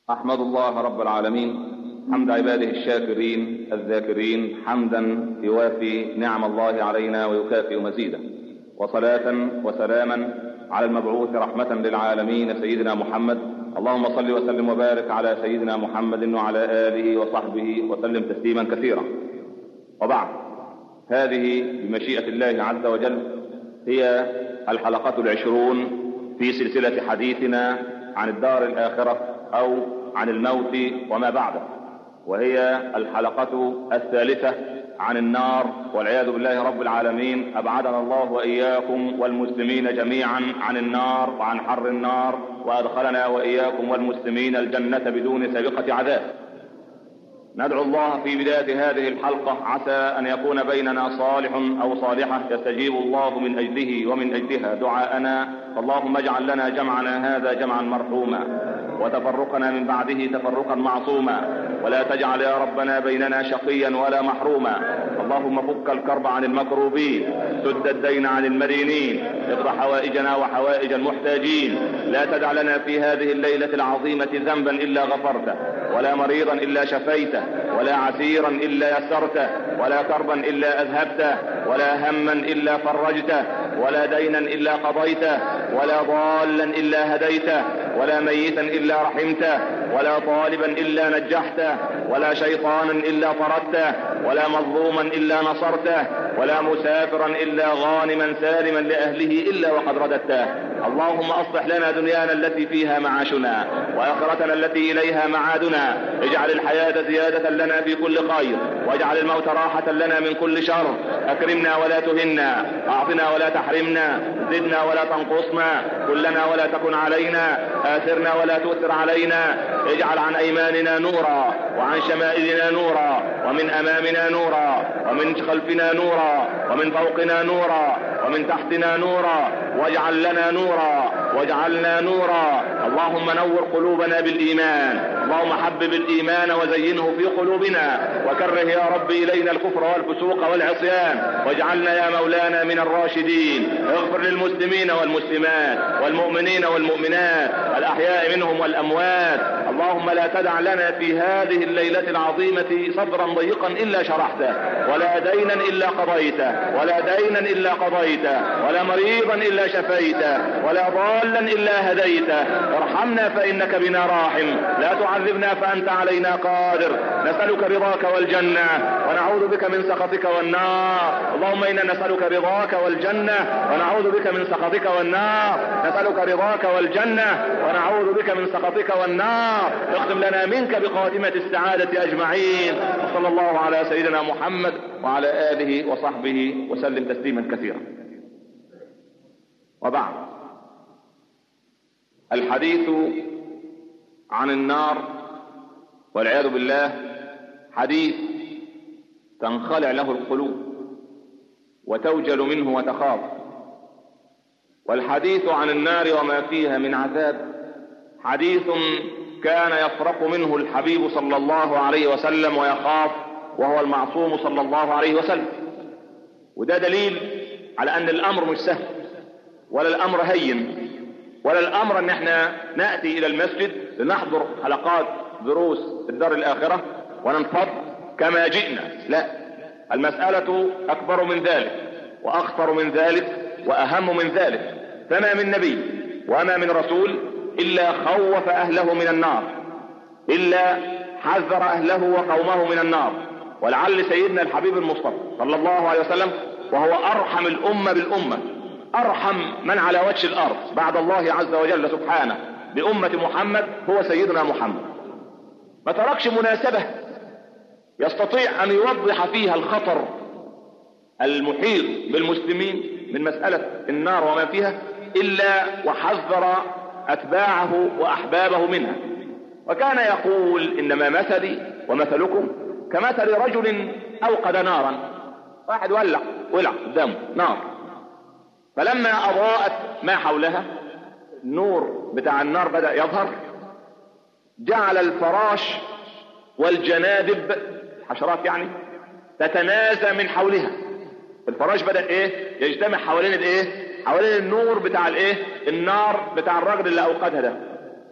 أحمد الله رب العالمين حمد عباده الشاكرين الذاكرين حمدا يوافي نعم الله علينا ويكافئ مزيدا وصلاة وسلاما على المبعوث رحمة للعالمين سيدنا محمد اللهم صل وسلم وبارك على سيدنا محمد وعلى آله وصحبه وسلم تسليما كثيرا وبعد هذه بمشيئة الله عز وجل هي الحلقة العشرون في سلسلة حديثنا عن الدار الآخرة أو عن الموت وما بعده وهي الحلقة الثالثة عن النار والعياذ بالله رب العالمين أبعدنا الله وإياكم والمسلمين جميعا عن النار وعن حر النار وأدخلنا وإياكم والمسلمين الجنة بدون سابقة عذاب ندعو الله في بداية هذه الحلقة عسى أن يكون بيننا صالح أو صالحة يستجيب الله من أجله ومن أجلها دعاءنا اللهم اجعل لنا جمعنا هذا جمعا مرحوما وتفرقنا من بعده تفرقا معصوما ولا تجعل يا ربنا بيننا شقيا ولا محروما اللهم فك الكرب عن المكروبين سد الدين عن المدينين اقض حوائجنا وحوائج المحتاجين لا تدع لنا في هذه الليلة العظيمة ذنبا إلا غفرته ولا مريضا إلا شفيته ولا عسيرا إلا يسرته ولا كربا إلا أذهبته ولا هما إلا فرجته ولا دينا إلا قضيته ولا ضالا إلا هديته ولا ميتا إلا رحمته ولا طالبا إلا نجحته ولا شيطانا إلا طردته ولا مظلوما إلا نصرته ولا مسافرا إلا غانما سالما لأهله إلا وقد رددته اللهم أصلح لنا دنيانا التي فيها معاشنا وآخرتنا التي إليها معادنا اجعل الحياة زيادة لنا في كل خير واجعل الموت راحة لنا من كل شر أكرمنا ولا تهنا أعطنا ولا تحرمنا زدنا ولا تنقصنا كلنا ولا تكن علينا آثرنا ولا تؤثر علينا اجعل عن أيماننا نورا وعن شمائلنا نورا ومن أمامنا نورا ومن خلفنا نورا ومن فوقنا نورا ومن تحتنا نورا واجعل لنا نورا واجعلنا نورا اللهم نور قلوبنا بالإيمان اللهم حبب الإيمان وزينه في قلوبنا وكره يا رب إلينا الكفر والفسوق والعصيان واجعلنا يا مولانا من الراشدين اغفر للمسلمين والمسلمات والمؤمنين والمؤمنات الأحياء منهم والأموات اللهم لا تدع لنا في هذه الليلة العظيمة صدرا ضيقا إلا شرحته ولا دينا إلا قضيته ولا دينا إلا قضيته ولا مريضا إلا شفيته ولا ضالا إلا هديته ارحمنا فإنك بنا راحم لا تعذبنا فأنت علينا قادر نسألك رضاك والجنة ونعوذ بك من سخطك والنار اللهم إنا نسألك رضاك والجنة ونعوذ بك من سخطك والنار نسألك رضاك والجنة ونعوذ بك من سخطك والنار اختم لنا منك بخاتمة السعادة أجمعين وصلى الله على سيدنا محمد وعلى آله وصحبه وسلم تسليما كثيرا وبعد الحديث عن النار والعياذ بالله حديث تنخلع له القلوب وتوجل منه وتخاف والحديث عن النار وما فيها من عذاب حديث كان يفرق منه الحبيب صلى الله عليه وسلم ويخاف وهو المعصوم صلى الله عليه وسلم وده دليل على ان الامر مش سهل ولا الامر هين ولا الامر ان احنا ناتي الى المسجد لنحضر حلقات دروس الدار الاخره وننفض كما جئنا لا المساله اكبر من ذلك واخطر من ذلك واهم من ذلك فما من نبي وما من رسول الا خوف اهله من النار الا حذر اهله وقومه من النار ولعل سيدنا الحبيب المصطفى صلى الله عليه وسلم وهو ارحم الامه بالامه ارحم من على وجه الارض بعد الله عز وجل سبحانه بامه محمد هو سيدنا محمد ما تركش مناسبه يستطيع ان يوضح فيها الخطر المحيط بالمسلمين من مساله النار وما فيها الا وحذر اتباعه واحبابه منها وكان يقول انما مثلي ومثلكم كمثل رجل اوقد نارا واحد ولع ولع قدامه نار فلما اضاءت ما حولها النور بتاع النار بدا يظهر جعل الفراش والجنادب حشرات يعني تتنازى من حولها الفراش بدا ايه يجتمع حوالين الايه حوالين النور بتاع الايه النار بتاع الراجل اللي اوقدها ده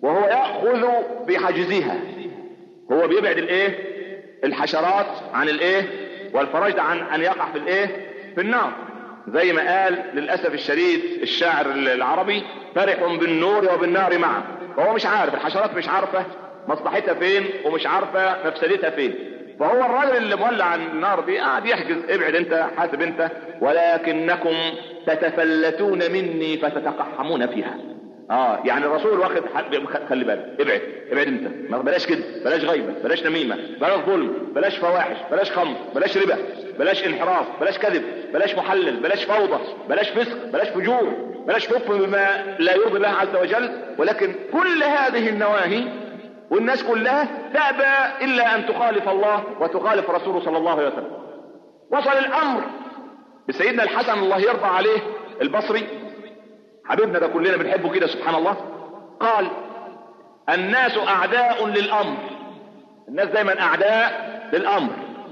وهو يأخذ بحجزها هو بيبعد الايه الحشرات عن الايه والفرج عن ان يقع في الايه في النار زي ما قال للأسف الشديد الشاعر العربي فرح بالنور وبالنار معا فهو مش عارف الحشرات مش عارفة مصلحتها فين ومش عارفة مفسدتها فين فهو الراجل اللي مولع النار دي قاعد يحجز ابعد انت حاسب انت ولكنكم تتفلتون مني فتتقحمون فيها اه يعني الرسول واخد خلي بالك ابعد ابعد انت ما بلاش كده بلاش غيبه بلاش نميمه بلاش ظلم بلاش فواحش بلاش خمر بلاش ربا بلاش انحراف بلاش كذب بلاش محلل بلاش فوضى بلاش فسق بلاش فجور بلاش حكم بما لا يرضي الله عز وجل ولكن كل هذه النواهي والناس كلها تأبى إلا أن تخالف الله وتخالف رسوله صلى الله عليه وسلم وصل الأمر بسيدنا الحسن الله يرضى عليه البصري حبيبنا ده كلنا بنحبه كده سبحان الله قال الناس أعداء للأمر الناس دايما أعداء للأمر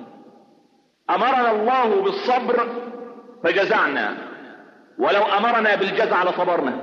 أمرنا الله بالصبر فجزعنا ولو أمرنا بالجزع لصبرنا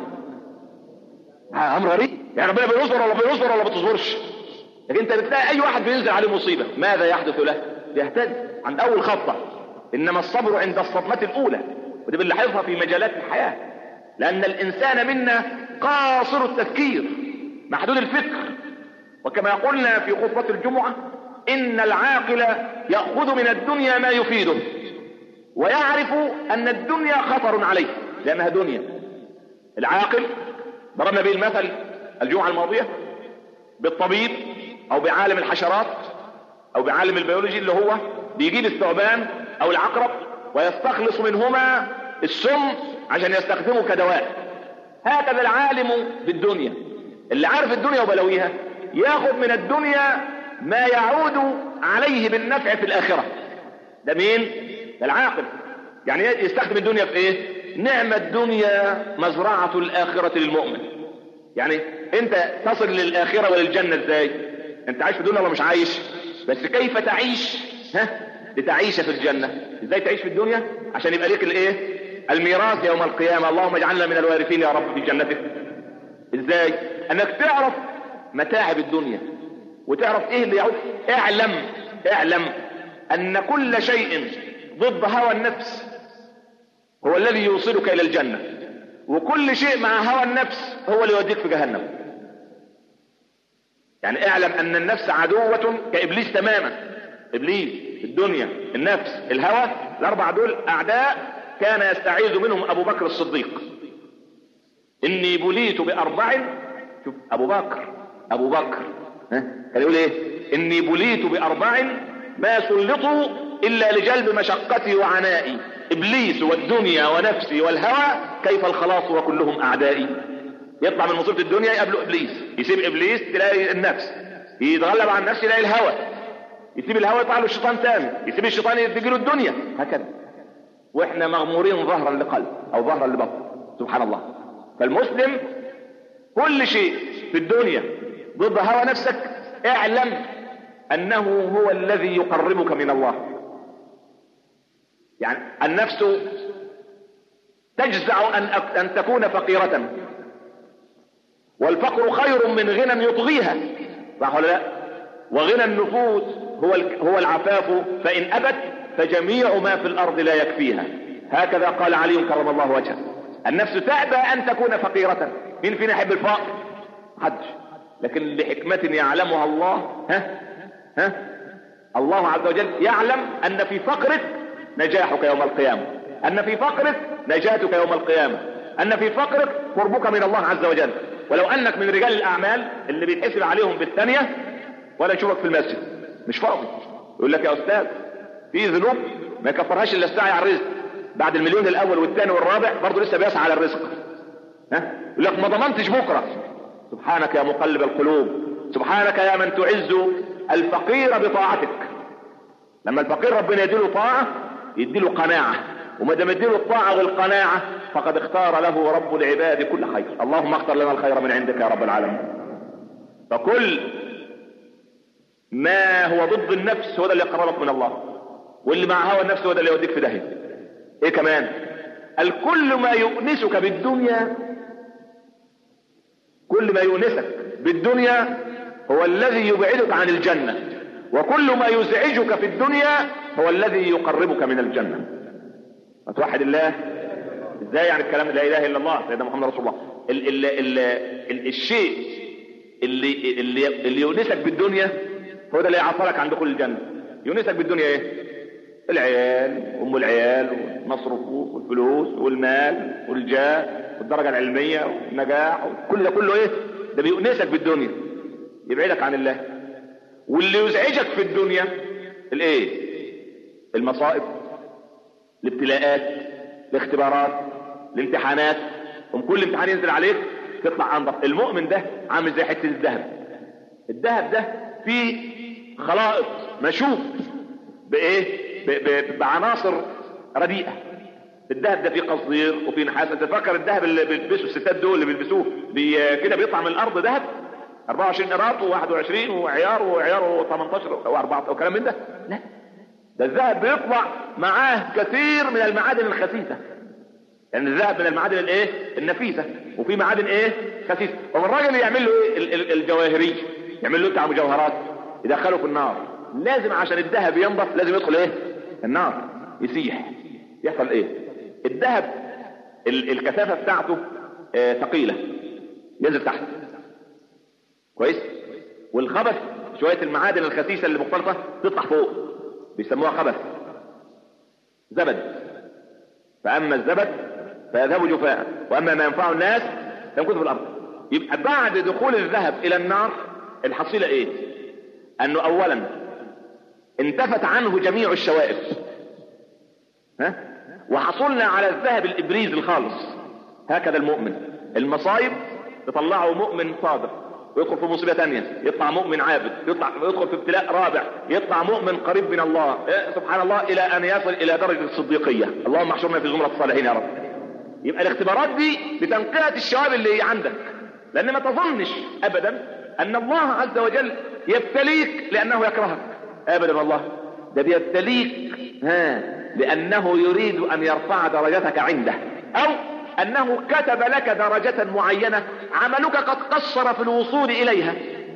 أمر غريب يعني ربنا بيصبر ولا بيصبر ولا بتصبرش لكن انت بتلاقي اي واحد بينزل عليه مصيبة ماذا يحدث له يهتد عند اول خطة انما الصبر عند الصدمة الاولى ودي بنلاحظها في مجالات الحياة لان الانسان منا قاصر التفكير محدود الفكر وكما قلنا في خطبة الجمعة ان العاقل يأخذ من الدنيا ما يفيده ويعرف ان الدنيا خطر عليه لانها دنيا العاقل ضربنا به المثل الجمعة الماضية بالطبيب او بعالم الحشرات او بعالم البيولوجي اللي هو بيجيب الثعبان او العقرب ويستخلص منهما السم عشان يستخدمه كدواء هكذا العالم بالدنيا اللي عارف الدنيا وبلويها ياخذ من الدنيا ما يعود عليه بالنفع في الاخرة ده مين ده العاقل يعني يستخدم الدنيا في ايه نعم الدنيا مزرعة الاخرة للمؤمن يعني انت تصل للاخرة وللجنة ازاي انت عايش في الدنيا ولا مش عايش بس كيف تعيش ها لتعيش في الجنة ازاي تعيش في الدنيا عشان يبقى ليك الايه الميراث يوم القيامة اللهم اجعلنا من الوارثين يا رب في جنتك ازاي انك تعرف متاعب الدنيا وتعرف ايه اللي يعود اعلم اعلم ان كل شيء ضد هوى النفس هو الذي يوصلك الى الجنة وكل شيء مع هوى النفس هو اللي يوديك في جهنم يعني اعلم ان النفس عدوة كابليس تماما ابليس الدنيا النفس الهوى الاربع دول اعداء كان يستعيذ منهم ابو بكر الصديق اني بليت باربع شوف ابو بكر ابو بكر ها كان يقول ايه اني بليت باربع ما سلطوا الا لجلب مشقتي وعنائي ابليس والدنيا ونفسي والهوى كيف الخلاص وكلهم اعدائي يطلع من مصيبة الدنيا يقابله ابليس يسيب ابليس تلاقي النفس يتغلب على النفس يلاقي الهوى يسيب الهوى يطلع له الشيطان تاني يسيب الشيطان يجي له الدنيا هكذا واحنا مغمورين ظهرا لقلب او ظهرا لبطن سبحان الله فالمسلم كل شيء في الدنيا ضد هوى نفسك اعلم انه هو الذي يقربك من الله يعني النفس تجزع ان ان تكون فقيرة والفقر خير من غنى يطغيها صح ولا لا وغنى النفوس هو هو العفاف فان ابت فجميع ما في الارض لا يكفيها هكذا قال علي كرم الله وجهه النفس تأبى ان تكون فقيرة مين فينا يحب الفقر حدش لكن لحكمة يعلمها الله ها ها الله عز وجل يعلم ان في فقرك نجاحك يوم القيامة ان في فقرك نجاتك يوم القيامة ان في فقرك قربك من الله عز وجل ولو انك من رجال الاعمال اللي بيتحسب عليهم بالثانية ولا يشوفك في المسجد مش فاضي يقول لك يا استاذ في ذنوب ما يكفرهاش الا السعي على الرزق بعد المليون الاول والثاني والرابع برضه لسه بيسعى على الرزق ها يقول لك ما ضمنتش بكره سبحانك يا مقلب القلوب سبحانك يا من تعز الفقير بطاعتك لما الفقير ربنا يديله طاعة يديله قناعة وما دام يديله الطاعة والقناعة فقد اختار له رب العباد كل خير اللهم اختر لنا الخير من عندك يا رب العالمين فكل ما هو ضد النفس هو ده اللي يقربك من الله واللي مع هوى النفس هو ده اللي يوديك في داهيه ايه كمان الكل ما يؤنسك بالدنيا كل ما يؤنسك بالدنيا هو الذي يبعدك عن الجنة وكل ما يزعجك في الدنيا هو الذي يقربك من الجنة فتوحد الله ازاي يعني الكلام لا اله الا الله سيدنا محمد رسول الله ال ال ال ال الشيء اللي اللي اللي يونسك بالدنيا هو ده اللي يعصرك عن دخول الجنه يونسك بالدنيا ايه العيال ام العيال والمصروف والفلوس والمال والجاه والدرجه العلميه والنجاح كل ده كله ايه ده بيؤنسك بالدنيا يبعدك عن الله واللي يزعجك في الدنيا الايه المصائب الابتلاءات الاختبارات الامتحانات ام كل امتحان ينزل عليك تطلع انضف المؤمن ده عامل زي حته الذهب الذهب ده فيه خلائط مشوب بايه ب ب بعناصر رديئه الذهب ده فيه قصدير وفيه نحاس انت فاكر الذهب اللي بيلبسه الستات دول اللي بيلبسوه بي كده بيطلع من الارض ذهب 24 قراط و21 وعيار وعيار 18 او 4 وكلام من ده لا ده الذهب بيطلع معاه كثير من المعادن الخسيسه يعني الذهب من المعادن الايه النفيسه وفي معادن ايه خسيسه هو الراجل يعمل له ايه الجواهري يعمل له بتاع مجوهرات يدخله في النار لازم عشان الذهب ينضف لازم يدخل ايه النار يسيح يحصل ايه الذهب الكثافه بتاعته آه ثقيله ينزل تحت كويس والخبث شويه المعادن الخسيسه اللي مختلطه تطلع فوق بيسموها خبث زبد فاما الزبد فيذهب جفاء واما ما ينفع الناس فيمكث في الارض يبقى بعد دخول الذهب الى النار الحصيله ايه انه اولا انتفت عنه جميع الشوائب ها وحصلنا على الذهب الابريز الخالص هكذا المؤمن المصايب تطلعه مؤمن صادق ويدخل في مصيبه ثانيه يطلع مؤمن عابد يطلع يدخل في ابتلاء رابع يطلع مؤمن قريب من الله إيه سبحان الله الى ان يصل الى درجه الصديقيه اللهم احشرنا في زمره الصالحين يا رب يبقى الاختبارات دي لتنقيه الشواب اللي عندك لان ما تظنش ابدا ان الله عز وجل يبتليك لانه يكرهك ابدا والله ده بيبتليك ها لانه يريد ان يرفع درجتك عنده او انه كتب لك درجة معينة عملك قد قصر في الوصول اليها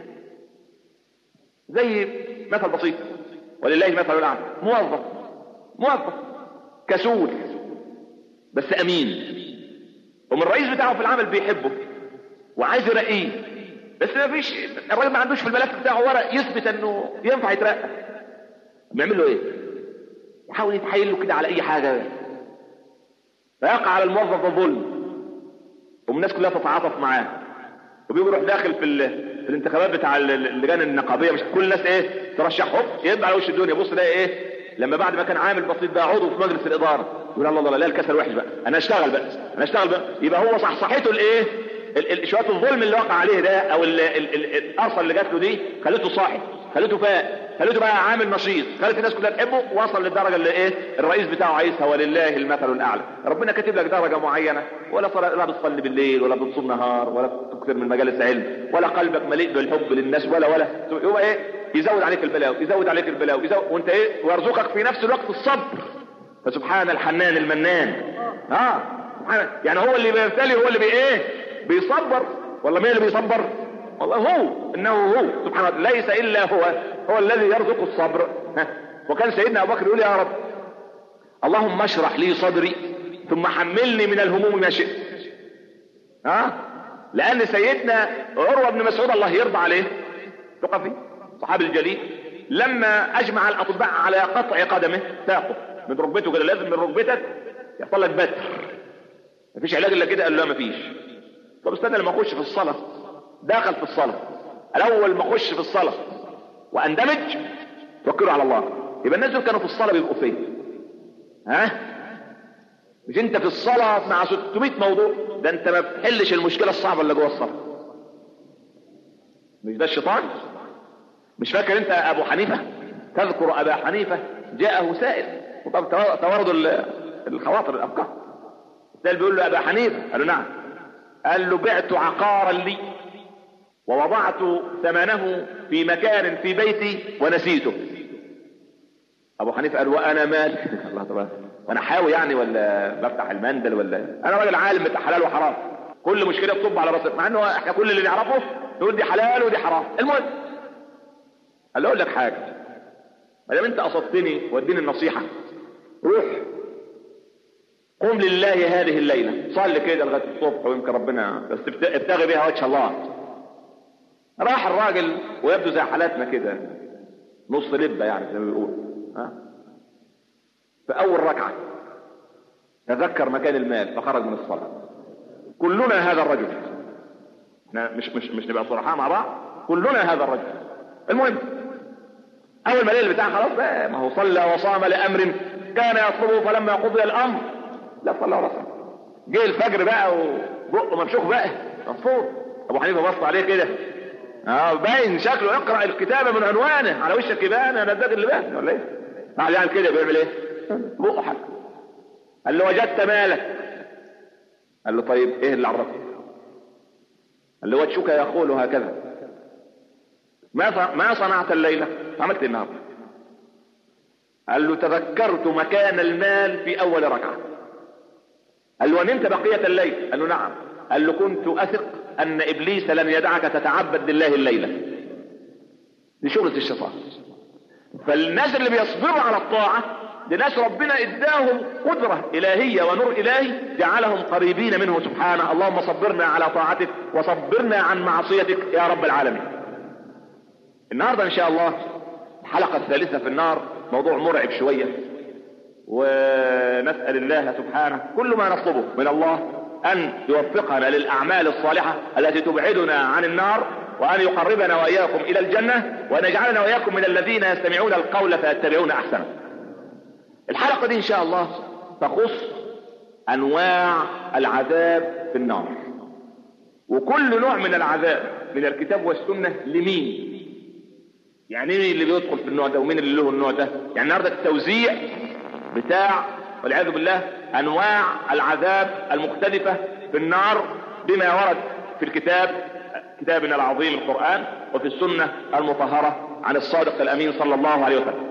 زي مثل بسيط ولله المثل الاعلى موظف موظف كسول بس امين ومن الرئيس بتاعه في العمل بيحبه وعايز يرقيه بس ما فيش الراجل ما عندوش في الملف بتاعه ورق يثبت انه ينفع يترقى بيعمل له ايه يحاول يتحايل له كده على اي حاجه فيقع على الموظف ده ظلم والناس كلها تتعاطف معاه وبيجي يروح داخل في, في الانتخابات بتاع اللجان النقابيه مش كل الناس ايه ترشح هوب يبقى على وش الدنيا بص ده ايه لما بعد ما كان عامل بسيط بقى عضو في مجلس الاداره يقول الله الله لا الكسل وحش بقى انا اشتغل بقى انا اشتغل بقى يبقى هو صح صحته الايه شويه الظلم اللي وقع عليه ده او القرصه اللي جات له دي خلته صاحي خلته فاق خلته بقى عامل نشيط خلت الناس كلها تحبه وصل للدرجه اللي ايه الرئيس بتاعه عايزها ولله المثل الاعلى ربنا كاتب لك درجه معينه ولا صلاة لا بتصلي بالليل ولا بتصوم نهار ولا تكثر من مجالس علم ولا قلبك مليء بالحب للناس ولا ولا هو ايه يزود عليك البلاوي يزود عليك البلاوي يزود وانت ايه ويرزقك في نفس الوقت الصبر فسبحان الحنان المنان اه سبحان يعني هو اللي بيبتلي هو اللي بي ايه بيصبر ولا مين اللي بيصبر والله هو انه هو سبحانه وتعالى ليس الا هو هو الذي يرزق الصبر ها. وكان سيدنا ابو بكر يقول يا رب اللهم اشرح لي صدري ثم حملني من الهموم ما شئت ها لان سيدنا عروه بن مسعود الله يرضى عليه ثقفي صحابي الجليل لما اجمع الاطباء على قطع قدمه ساقه من ركبته كده لازم من ركبتك يحصل لك بتر مفيش علاج الا كده قال له مفيش طب استنى لما اخش في الصلاه داخل في الصلاه الاول ما اخش في الصلاه واندمج توكلوا على الله يبقى الناس دول كانوا في الصلاه بيبقوا فين ها مش انت في الصلاه مع 600 موضوع ده انت ما بتحلش المشكله الصعبه اللي جوه الصلاه مش ده الشيطان مش فاكر انت ابو حنيفه تذكر ابا حنيفه جاءه سائل وطبعا توارد الخواطر الافكار السائل بيقول له ابا حنيفه قال له نعم قال له بعت عقارا لي ووضعت ثمنه في مكان في بيتي ونسيته ابو حنيفه قال وانا مال الله تبارك وانا حاوي يعني ولا بفتح المندل ولا انا راجل عالم بتاع حلال وحرام كل مشكله تصب على راسك مع انه احنا كل اللي نعرفه نقول دي حلال ودي حرام المهم قال اقول لك حاجه ما دام انت قصدتني واديني النصيحه روح قم لله هذه الليله صلي كده لغايه الصبح ويمكن ربنا بس ابتغي بها وجه الله راح الراجل ويبدو زي حالاتنا كده نص لبه يعني زي ما بيقول ها في اول ركعه تذكر مكان المال فخرج من الصلاه كلنا هذا الرجل احنا مش مش مش نبقى صرحاء مع بعض كلنا هذا الرجل المهم اول ما الليل بتاع خلاص بقى ما هو صلى وصام لامر كان يطلبه فلما قضي الامر لا صلى ولا صام جه الفجر بقى وبقه ممشوخ بقى مبسوط ابو حنيفه بص عليه كده اه باين شكله يقرا الكتابه من عنوانه على وشك يبان انا الدجل اللي باين ولا ايه؟ بعد يعني كده بيعمل ايه؟ بقه حق قال له وجدت مالك قال له طيب ايه اللي عرفك؟ قال له وجهك يقول هكذا ما ما صنعت الليله؟ عملت ايه النهارده؟ قال له تذكرت مكان المال في اول ركعه قال له ونمت بقيه الليل؟ قال له نعم قال له كنت اثق ان ابليس لن يدعك تتعبد لله الليله دي شغلة الشيطان فالناس اللي بيصبروا على الطاعة دي ناس ربنا اداهم قدرة الهية ونور الهي جعلهم قريبين منه سبحانه اللهم صبرنا على طاعتك وصبرنا عن معصيتك يا رب العالمين النهاردة ان شاء الله الحلقة الثالثة في النار موضوع مرعب شوية ونسأل الله سبحانه كل ما نطلبه من الله أن يوفقنا للأعمال الصالحة التي تبعدنا عن النار وأن يقربنا وإياكم إلى الجنة وأن يجعلنا وإياكم من الذين يستمعون القول فيتبعون أحسنه الحلقة دي إن شاء الله تخص أنواع العذاب في النار وكل نوع من العذاب من الكتاب والسنة لمين يعني مين اللي بيدخل في النوع ده ومين اللي له النوع ده يعني النهارده التوزيع بتاع والعياذ بالله انواع العذاب المختلفه في النار بما ورد في الكتاب كتابنا العظيم القران وفي السنه المطهره عن الصادق الامين صلى الله عليه وسلم.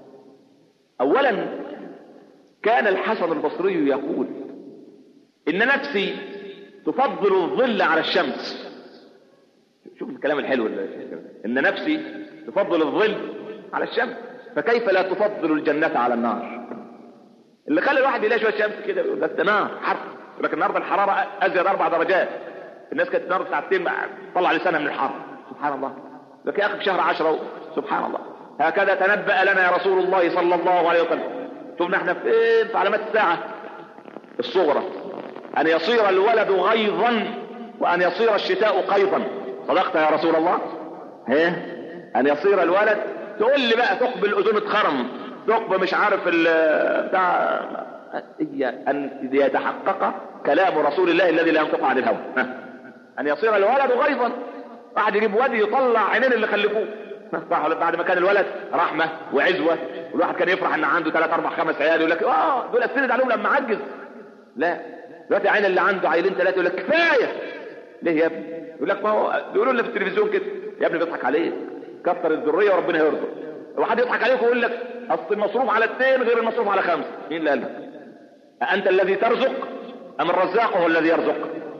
اولا كان الحسن البصري يقول ان نفسي تفضل الظل على الشمس. شوف الكلام الحلو ان نفسي تفضل الظل على الشمس فكيف لا تفضل الجنه على النار؟ اللي خلى الواحد يلاقي شويه شمس كده يقول لك ده نار حر يقول لك النهارده الحراره ازيد اربع درجات الناس كانت النهارده ساعتين طلع لسانها من الحر سبحان الله لك يا اخي في شهر 10 سبحان الله هكذا تنبأ لنا يا رسول الله صلى الله عليه وسلم شفنا احنا فين في علامات الساعه الصغرى ان يصير الولد غيظا وان يصير الشتاء قيظا صدقت يا رسول الله ايه ان يصير الولد تقول لي بقى تقبل اذون خرم ثقب مش عارف بتاع هي ان يتحقق كلام رسول الله الذي لا ينطق عن الهوى ان يصير الولد غيظا واحد يجيب وادي يطلع عينين اللي خلفوه بعد ما كان الولد رحمه وعزوه والواحد كان يفرح ان عنده ثلاث اربع خمس عيال يقول لك اه دول استند عليهم لما عجز لا دلوقتي عين اللي عنده عيلين ثلاثه يقول لك كفايه ليه يا ابني؟ يقول لك ما هو بيقولوا لنا في التلفزيون كده يا ابني بيضحك عليك كتر الذريه وربنا يرزق واحد يضحك عليك ويقول لك اصل المصروف على اثنين غير المصروف على خمسه مين اللي قال لك أأنت الذي ترزق أم الرزاق هو الذي يرزق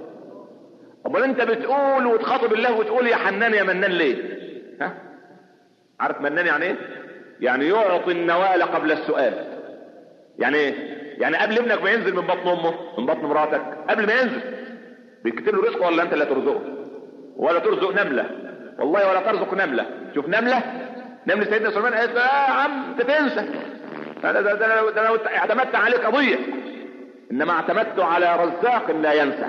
امال انت بتقول وتخاطب الله وتقول يا حنان يا منان ليه ها عارف منان يعني ايه يعني يعطي النوال قبل السؤال يعني ايه يعني قبل ابنك ما ينزل من بطن امه من بطن مراتك قبل ما ينزل بيكتب له رزقه ولا انت اللي ترزقه ولا ترزق نمله والله ولا ترزق نمله شوف نمله نمله سيدنا سليمان قالت له يا عم انت تنسى ده ده ده ده لو اعتمدت عليه قضيه انما اعتمدت على رزاق لا ينسى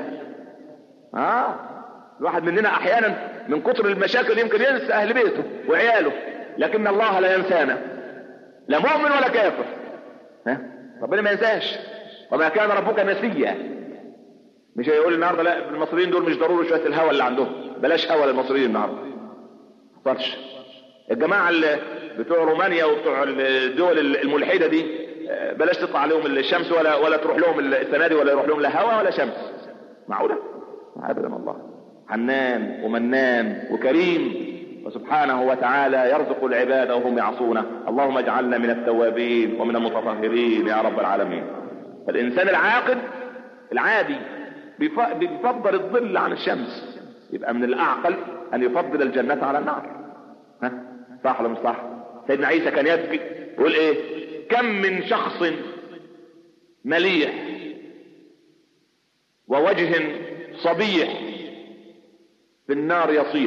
اه الواحد مننا احيانا من كتر المشاكل يمكن ينسى اهل بيته وعياله لكن الله لا ينسانا لا مؤمن ولا كافر ها ربنا ما ينساش وما كان ربك نسيا مش هيقول النهارده لا المصريين دول مش ضروري شويه الهوى اللي عندهم بلاش هوى للمصريين النهارده ما الجماعه اللي بتوع رومانيا وبتوع الدول الملحده دي بلاش تطلع عليهم الشمس ولا ولا تروح لهم السنه دي ولا يروح لهم لا هوا ولا شمس معقوله ابدا الله حنان ومنان وكريم وسبحانه وتعالى يرزق العباد وهم يعصونه اللهم اجعلنا من التوابين ومن المتطهرين يا رب العالمين فالانسان العاقل العادي بيفضل الظل عن الشمس يبقى من الاعقل ان يفضل الجنة على النار ها صح ولا مش صح سيدنا عيسى كان يبكي يقول ايه كم من شخص مليح ووجه صبيح في النار يصيح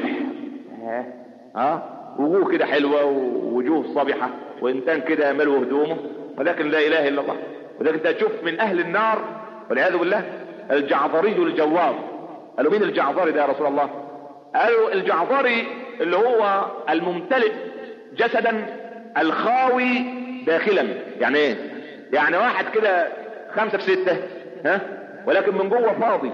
ها وجوه كده حلوة ووجوه صبحة وإنسان كده يملو هدومه ولكن لا إله إلا الله ولكن تشوف من أهل النار والعياذ بالله الجعفري الجواب قالوا مين الجعفري ده يا رسول الله قالوا الجعفري اللي هو الممتلئ جسدا الخاوي داخلا يعني ايه يعني واحد كده خمسة في ستة ها ولكن من جوه فاضي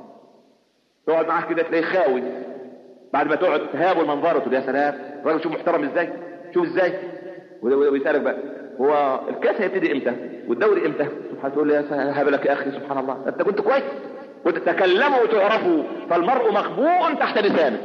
تقعد معاه كده تلاقيه خاوي بعد ما تقعد تهاب المنظر تقول يا سلام الراجل شوف محترم ازاي شوف ازاي ويسالك بقى هو الكاس هيبتدي امتى والدوري امتى سبحان تقول لي يا هاب لك يا اخي سبحان الله انت كنت كويس وتتكلموا وتعرفوا فالمرء مخبوء تحت لسانه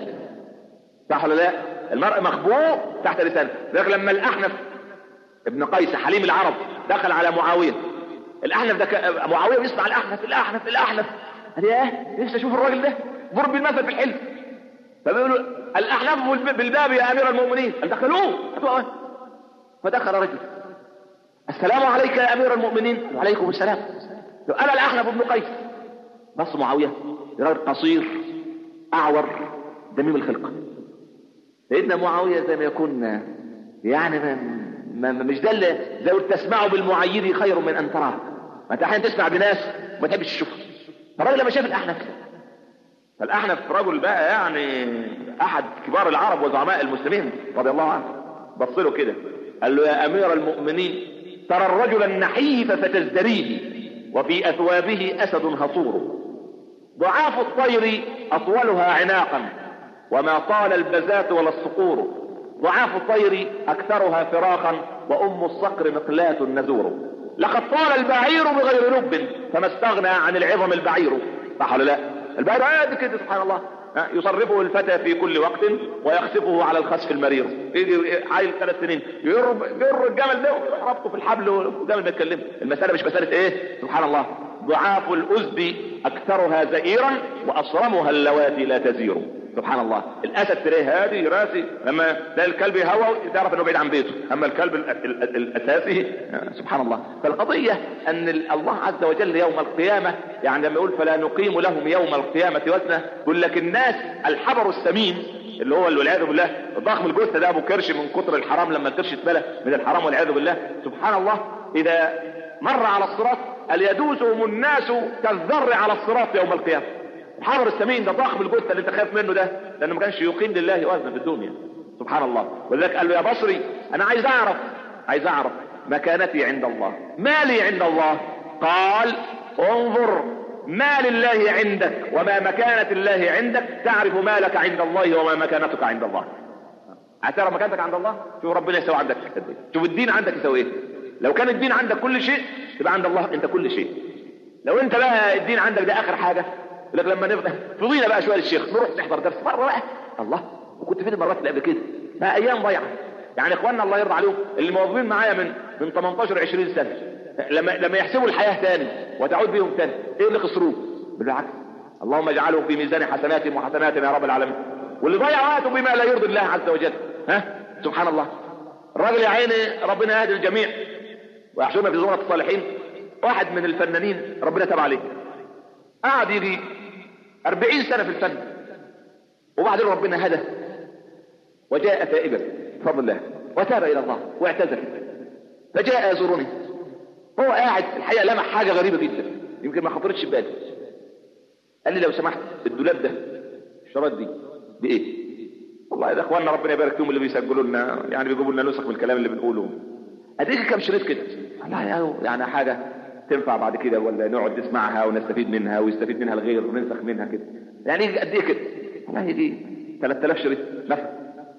صح ولا لا المرء مخبوء تحت لسانه لكن لما الاحنف ابن قيس حليم العرب دخل على معاويه الاحنف ده معاويه بيسمع الاحنف الاحنف الاحنف قال ياه لسه اشوف الراجل ده ضرب المثل في الحلم فبيقولوا الاحناف بالباب يا امير المؤمنين قال دخلوه فدخل رجل السلام عليك يا امير المؤمنين وعليكم السلام انا الاحنف بن قيس بص معاويه راجل قصير اعور دميم الخلقه سيدنا معاويه زي ما يكون يعني ما ما مش ده اللي زي تسمعه بالمعيد خير من ان تراه ما انت احيانا تسمع بناس ما تحبش تشوفها فالراجل لما شاف الاحنف فالاحنف رجل بقى يعني احد كبار العرب وزعماء المسلمين رضي الله عنه بص له كده قال له يا امير المؤمنين ترى الرجل النحيف فتزدريه وفي اثوابه اسد هصور ضعاف الطير اطولها عناقا وما طال البزات ولا الصقور ضعاف الطير اكثرها فراخا وام الصقر مقلاة نزور لقد طال البعير بغير لب فما استغنى عن العظم البعير صح ولا لا البعير عادي كده سبحان الله يصرفه الفتى في كل وقت ويخسفه على الخسف المرير يجي عيل ثلاث سنين يجر الجمل ده ويربطه في الحبل والجمل ما يتكلمش المسألة مش مسألة ايه سبحان الله ضعاف الأزد أكثرها زئيرا وأصرمها اللواتي لا تزير سبحان الله الاسد تلاقيه هادي راسي لما تلاقي الكلب يهوى تعرف انه بعيد عن بيته اما الكلب الاساسي سبحان الله فالقضيه ان الله عز وجل يوم القيامه يعني لما يقول فلا نقيم لهم يوم القيامه وزنا يقول لك الناس الحبر السمين اللي هو والعياذ بالله ضخم الجثه ده ابو كرش من كتر الحرام لما الكرش اتملى من الحرام والعياذ بالله سبحان الله اذا مر على الصراط قال يدوسهم الناس كالذر على الصراط يوم القيامه الحجر السمين ده ضخم الجثه اللي انت خايف منه ده لانه ما كانش يقيم لله وزنا في الدنيا سبحان الله ولذلك قال له يا بصري انا عايز اعرف عايز اعرف مكانتي عند الله ما لي عند الله قال انظر ما لله عندك وما مكانة الله عندك تعرف ما لك عند الله وما مكانتك عند الله هتعرف مكانتك عند الله شوف ربنا يسوي عندك شوف الدين عندك يسوي ايه لو كان الدين عندك كل شيء يبقى عند الله انت كل شيء لو انت بقى الدين عندك ده اخر حاجه لك لما نفضل فضينا بقى شويه للشيخ نروح نحضر درس مره بقى الله وكنت فين المرات اللي قبل كده ما ايام ضيعه يعني اخواننا الله يرضى عليهم اللي موظفين معايا من من 18 20 سنه لما لما يحسبوا الحياه تاني وتعود بيهم تاني ايه اللي خسروه بالعكس اللهم اجعله في ميزان حسناتهم وحسناتنا يا رب العالمين واللي ضيع وقته بما لا يرضي الله عز وجل ها سبحان الله الراجل يا عيني ربنا يهدي الجميع ويحشرنا في زمرة الصالحين واحد من الفنانين ربنا تاب عليه قعد يجي أربعين سنة في الفن وبعدين ربنا هدى وجاء تائبا بفضل الله وتاب إلى الله واعتذر فجاء يزورني هو قاعد الحقيقة لمح حاجة غريبة جدا يمكن ما خطرتش في بالي قال لي لو سمحت الدولاب ده الشرايط دي بإيه؟ والله يا اخواننا ربنا يبارك فيهم اللي بيسجلوا لنا يعني بيجيبوا لنا نسخ من الكلام اللي بنقوله اديك كم شريط كده والله يعني حاجه تنفع بعد كده ولا نقعد نسمعها ونستفيد منها ويستفيد منها الغير وننسخ منها كده يعني قد ايه كده والله يجي 3000 شريط مثلا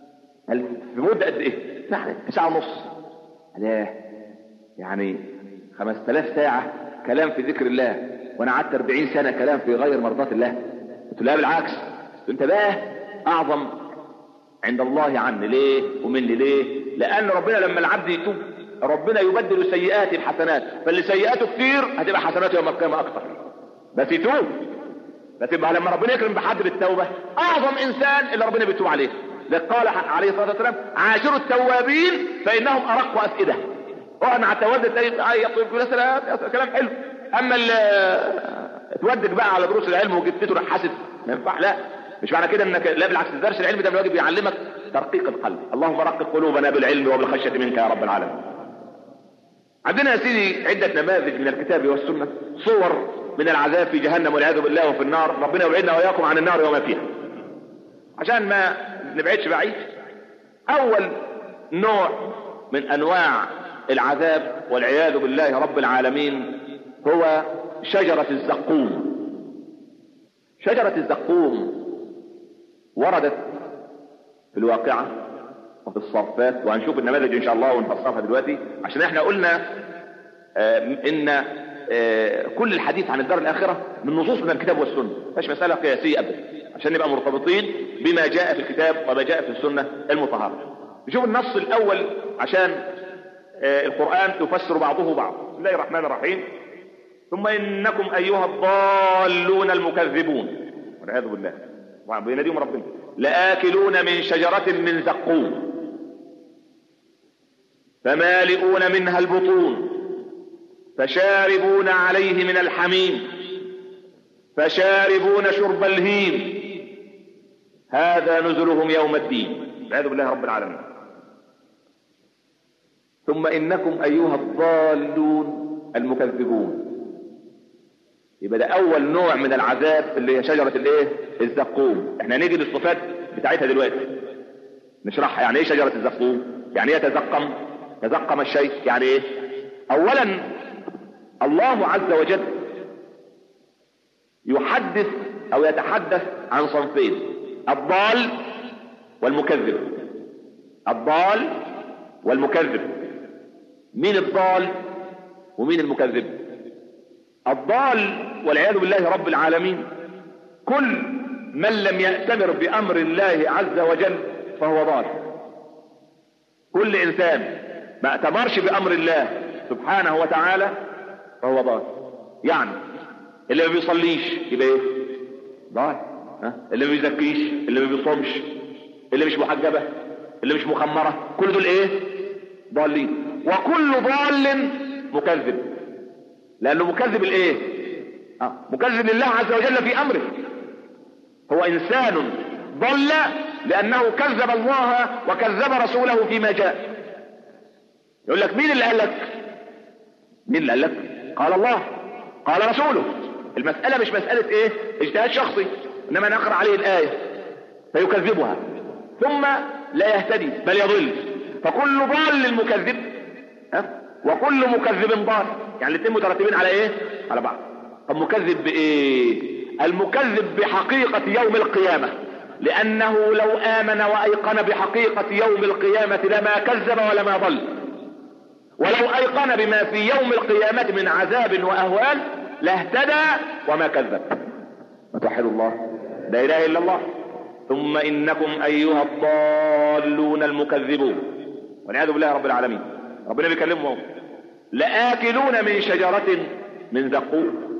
في مده قد ايه يعني في ساعه ونص لا يعني 5000 ساعه كلام في ذكر الله وانا قعدت 40 سنه كلام في غير مرضاه الله قلت لا بالعكس انت بقى اعظم عند الله عني ليه ومني ليه لان ربنا لما العبد يتوب ربنا يبدل سيئاته بحسنات فاللي سيئاته كتير هتبقى حسناته يوم القيامه اكتر بس يتوب فتبقى لما ربنا يكرم بحد بالتوبة اعظم انسان اللي ربنا بيتوب عليه قال عليه الصلاة والسلام عاشروا التوابين فانهم ارق افئدة اقعد مع التواب تلاقي يقول سلام كلام حلو اما تودك بقى على دروس العلم وجبتته راح حاسب ما ينفع لا مش معنى كده انك لا بالعكس الدرس العلمي ده الواجب بيعلمك ترقيق القلب اللهم رقق قلوبنا بالعلم وبالخشيه منك يا رب العالمين عندنا يا سيدي عده نماذج من الكتاب والسنه صور من العذاب في جهنم والعياذ بالله وفي النار ربنا يبعدنا واياكم عن النار وما فيها عشان ما نبعدش بعيد اول نوع من انواع العذاب والعياذ بالله رب العالمين هو شجرة الزقوم شجرة الزقوم وردت في الواقعة وفي الصفات وهنشوف النماذج ان شاء الله ونفسرها دلوقتي عشان احنا قلنا آه ان آه كل الحديث عن الدار الاخرة من نصوص من الكتاب والسنة مش مسألة قياسية ابدا عشان نبقى مرتبطين بما جاء في الكتاب وما جاء في السنة المطهرة نشوف النص الاول عشان آه القرآن يفسر بعضه بعض بسم الله الرحمن الرحيم ثم انكم ايها الضالون المكذبون والعياذ بالله بيناديهم ربنا لآكلون من شجرة من زقوم فمالئون منها البطون فشاربون عليه من الحميم فشاربون شرب الهيم هذا نزلهم يوم الدين والعياذ بالله رب العالمين ثم انكم ايها الضالون المكذبون يبقى ده اول نوع من العذاب اللي هي شجرة الايه الزقوم احنا هنيجي للصفات بتاعتها دلوقتي نشرحها يعني ايه شجرة الزقوم يعني ايه يتزقم تزقم الشيء يعني ايه اولا الله عز وجل يحدث او يتحدث عن صنفين الضال والمكذب الضال والمكذب مين الضال ومين المكذب الضال والعياذ بالله رب العالمين كل من لم يأتمر بأمر الله عز وجل فهو ضال كل إنسان ما أتمرش بأمر الله سبحانه وتعالى فهو ضال يعني اللي ما بيصليش يبقى ايه ضال ها؟ اللي ما بيزكيش اللي ما بيصومش اللي مش محجبة اللي مش مخمرة كل دول ايه ضالين وكل ضال مكذب لانه مكذب الايه آه. مكذب لله عز وجل في امره هو انسان ضل لانه كذب الله وكذب رسوله فيما جاء يقول لك مين اللي قال لك مين اللي قال لك قال الله قال رسوله المسألة مش مسألة ايه اجتهاد شخصي انما نقرأ عليه الآية فيكذبها ثم لا يهتدي بل يضل فكل ضال مكذب ها وكل مكذب ضال يعني الاثنين مترتبين على ايه على بعض طب مكذب بايه المكذب بحقيقة يوم القيامة لانه لو امن وايقن بحقيقة يوم القيامة لما كذب ولما ضل ولو ايقن بما في يوم القيامة من عذاب واهوال لاهتدى وما كذب وتوحد الله لا اله الا الله ثم انكم ايها الضالون المكذبون والعياذ بالله رب العالمين ربنا بيكلمهم لآكلون من شجرة من زقوم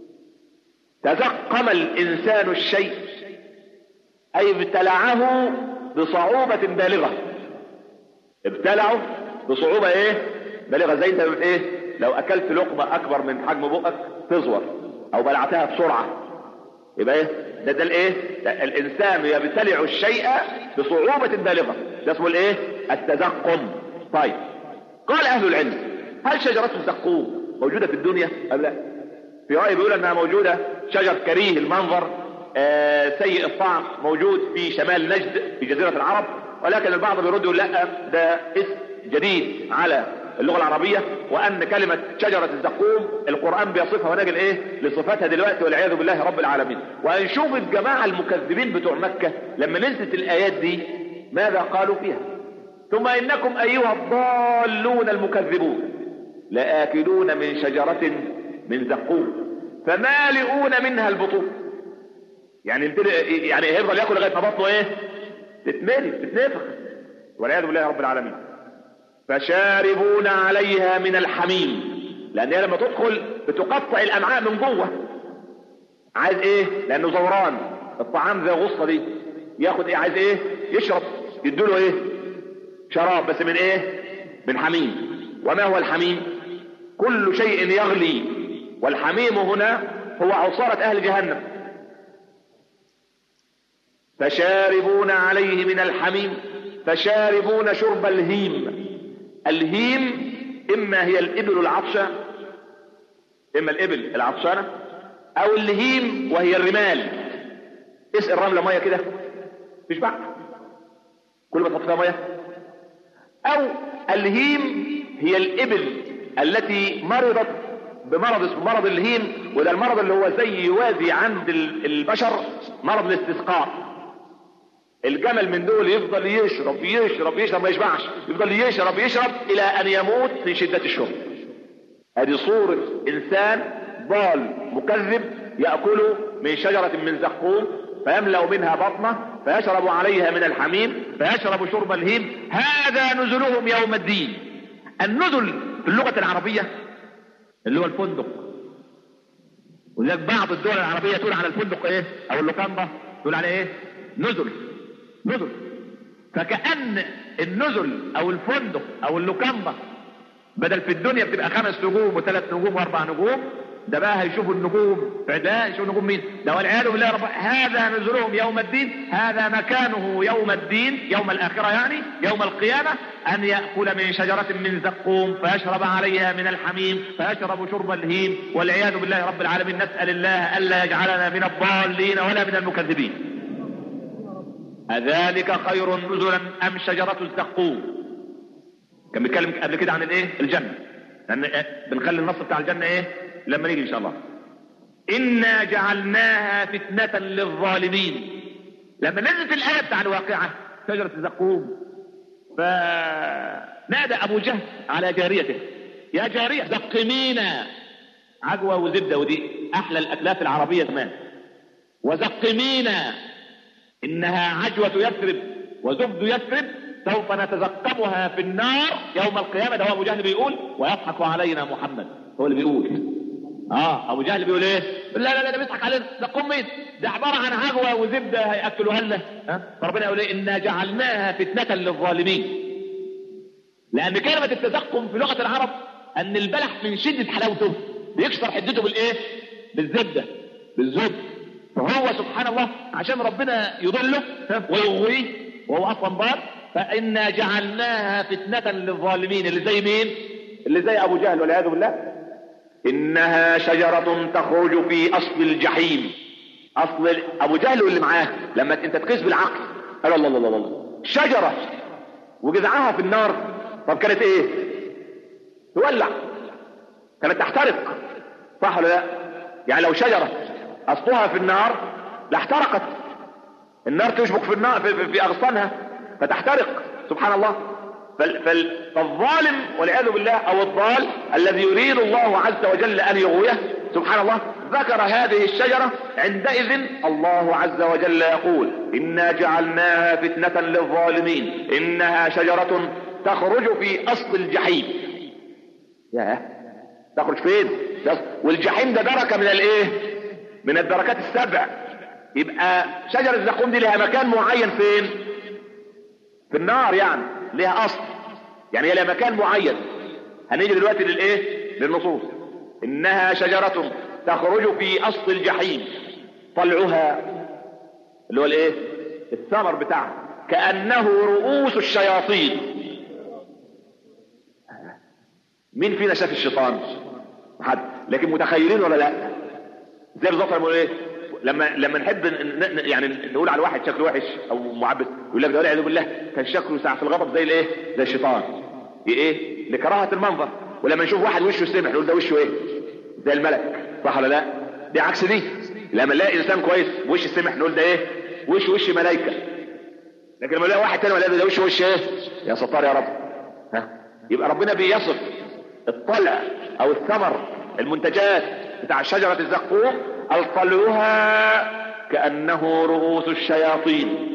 تزقم الإنسان الشيء أي ابتلعه بصعوبة بالغة ابتلعه بصعوبة ايه بالغة زي انت ايه لو اكلت لقمة اكبر من حجم بقك تزور او بلعتها بسرعة يبقى ايه ده ده الايه ده الانسان يبتلع الشيء بصعوبة بالغة ده اسمه الايه التزقم طيب قال اهل العلم هل شجرة الزقوم موجودة في الدنيا ام لا في رأي بيقول انها موجودة شجر كريه المنظر آه سيء الطعم موجود في شمال نجد في جزيرة العرب ولكن البعض بيرد يقول لا ده اسم جديد على اللغة العربية وان كلمة شجرة الزقوم القرآن بيصفها ونجل ايه لصفاتها دلوقتي والعياذ بالله رب العالمين وهنشوف الجماعة المكذبين بتوع مكة لما نزلت الايات دي ماذا قالوا فيها ثم انكم ايها الضالون المكذبون لآكلون من شجرة من زقوم فمالئون منها البطون يعني يعني هيفضل ياكل لغايه ما بطنه ايه تتملي تتنفخ والعياذ بالله رب العالمين فشاربون عليها من الحميم لان هي لما تدخل بتقطع الامعاء من جوه عايز ايه لانه زوران الطعام زي غصه دي ياخد ايه عايز ايه يشرب يدوله ايه شراب بس من ايه من حميم وما هو الحميم كل شيء يغلي والحميم هنا هو عصارة اهل جهنم فشاربون عليه من الحميم فشاربون شرب الهيم الهيم اما هي الابل العطشة اما الابل العطشانة او الهيم وهي الرمال اسقي الرملة مية كده مش بقى كل ما تحط فيها مية او الهيم هي الابل التي مرضت بمرض اسمه مرض الهيم وده المرض اللي هو زي يوازي عند البشر مرض الاستسقاء الجمل من دول يفضل يشرب يشرب يشرب ما يشبعش يفضل يشرب يشرب الى ان يموت في شدة الشرب هذه صورة انسان ضال مكذب يأكل من شجرة من زقوم فيملأ منها بطنه فيشرب عليها من الحميم فيشرب شرب الهيم هذا نزلهم يوم الدين النزل في اللغة العربية اللي هو الفندق ولذلك بعض الدول العربية تقول على الفندق ايه او اللوكاندا تقول عليه ايه نزل نزل فكأن النزل او الفندق او اللوكاندا بدل في الدنيا بتبقى خمس نجوم وثلاث نجوم واربع نجوم ده بقى هيشوفوا النجوم ده يشوفوا نجوم مين ده والعياذ بالله رب هذا نزلهم يوم الدين هذا مكانه يوم الدين يوم الاخره يعني يوم القيامه ان ياكل من شجره من زقوم فيشرب عليها من الحميم فيشرب شرب الهيم والعياذ بالله رب العالمين نسال الله الا يجعلنا من الضالين ولا من المكذبين أذلك خير نزلا أم شجرة الزقوم كان بيتكلم قبل كده عن الايه الجنة لأن بنخلي النص بتاع الجنة ايه لما نيجي ان شاء الله إنا جعلناها فتنة للظالمين لما نزلت الآية بتاع الواقعة شجرة الزقوم فنادى أبو جهل على جاريته يا جارية زقمينا عجوة وزبدة ودي أحلى الأكلات العربية زمان وزقمينا إنها عجوة يثرب وزبد يثرب سوف نتزقمها في النار يوم القيامة ده هو أبو جهل بيقول ويضحك علينا محمد هو اللي بيقول اه ابو جهل بيقول ايه لا لا لا ده بيضحك علينا ده قوم مين ده عباره عن عجوه وزبده هياكلوها لنا ها فربنا يقول ايه انا جعلناها فتنه للظالمين لان كلمه التزقم في لغه العرب ان البلح من شده حلاوته بيكسر حدته بالايه بالزبده بالزبد فهو سبحان الله عشان ربنا يضله ويغويه وهو اصلا ضال فانا جعلناها فتنه للظالمين اللي زي مين اللي زي ابو جهل والعياذ بالله انها شجرة تخرج في اصل الجحيم اصل ابو جهل واللي معاه لما انت تقيس بالعقل قال الله الله الله الله شجرة وجذعها في النار طب كانت ايه تولع كانت تحترق صح ولا لا يعني لو شجرة اصلها في النار لاحترقت النار تشبك في النار في, في, في اغصانها فتحترق سبحان الله فالظالم والعياذ بالله او الضال الذي يريد الله عز وجل ان يغويه سبحان الله ذكر هذه الشجرة عندئذ الله عز وجل يقول انا جعلناها فتنة للظالمين انها شجرة تخرج في اصل الجحيم يا تخرج فين والجحيم ده دركة من الايه من الدركات السبع يبقى شجرة الزقوم دي لها مكان معين فين في النار يعني لها اصل يعني هي لها مكان معين هنيجي دلوقتي للايه للنصوص انها شجرة تخرج في اصل الجحيم طلعها اللي هو الايه الثمر بتاعها كأنه رؤوس الشياطين مين فينا شاف الشيطان حد لكن متخيلين ولا لا زي بالظبط لما ايه لما لما نحب يعني نقول على واحد شكله وحش او معبد يقول لك ده والعياذ بالله كان شكله ساعه في الغضب زي الايه زي الشيطان ايه لكراهه المنظر ولما نشوف واحد وشه سمح نقول ده وشه ايه زي الملك صح ولا لا دي عكس دي لما نلاقي انسان كويس وش سمح نقول ده ايه وش وش ملائكه لكن لما نلاقي واحد تاني ولا ده وش وش ايه يا ستار يا رب ها يبقى ربنا بيصف الطلع او الثمر المنتجات بتاع شجرة الزقوم الطلعها كأنه رؤوس الشياطين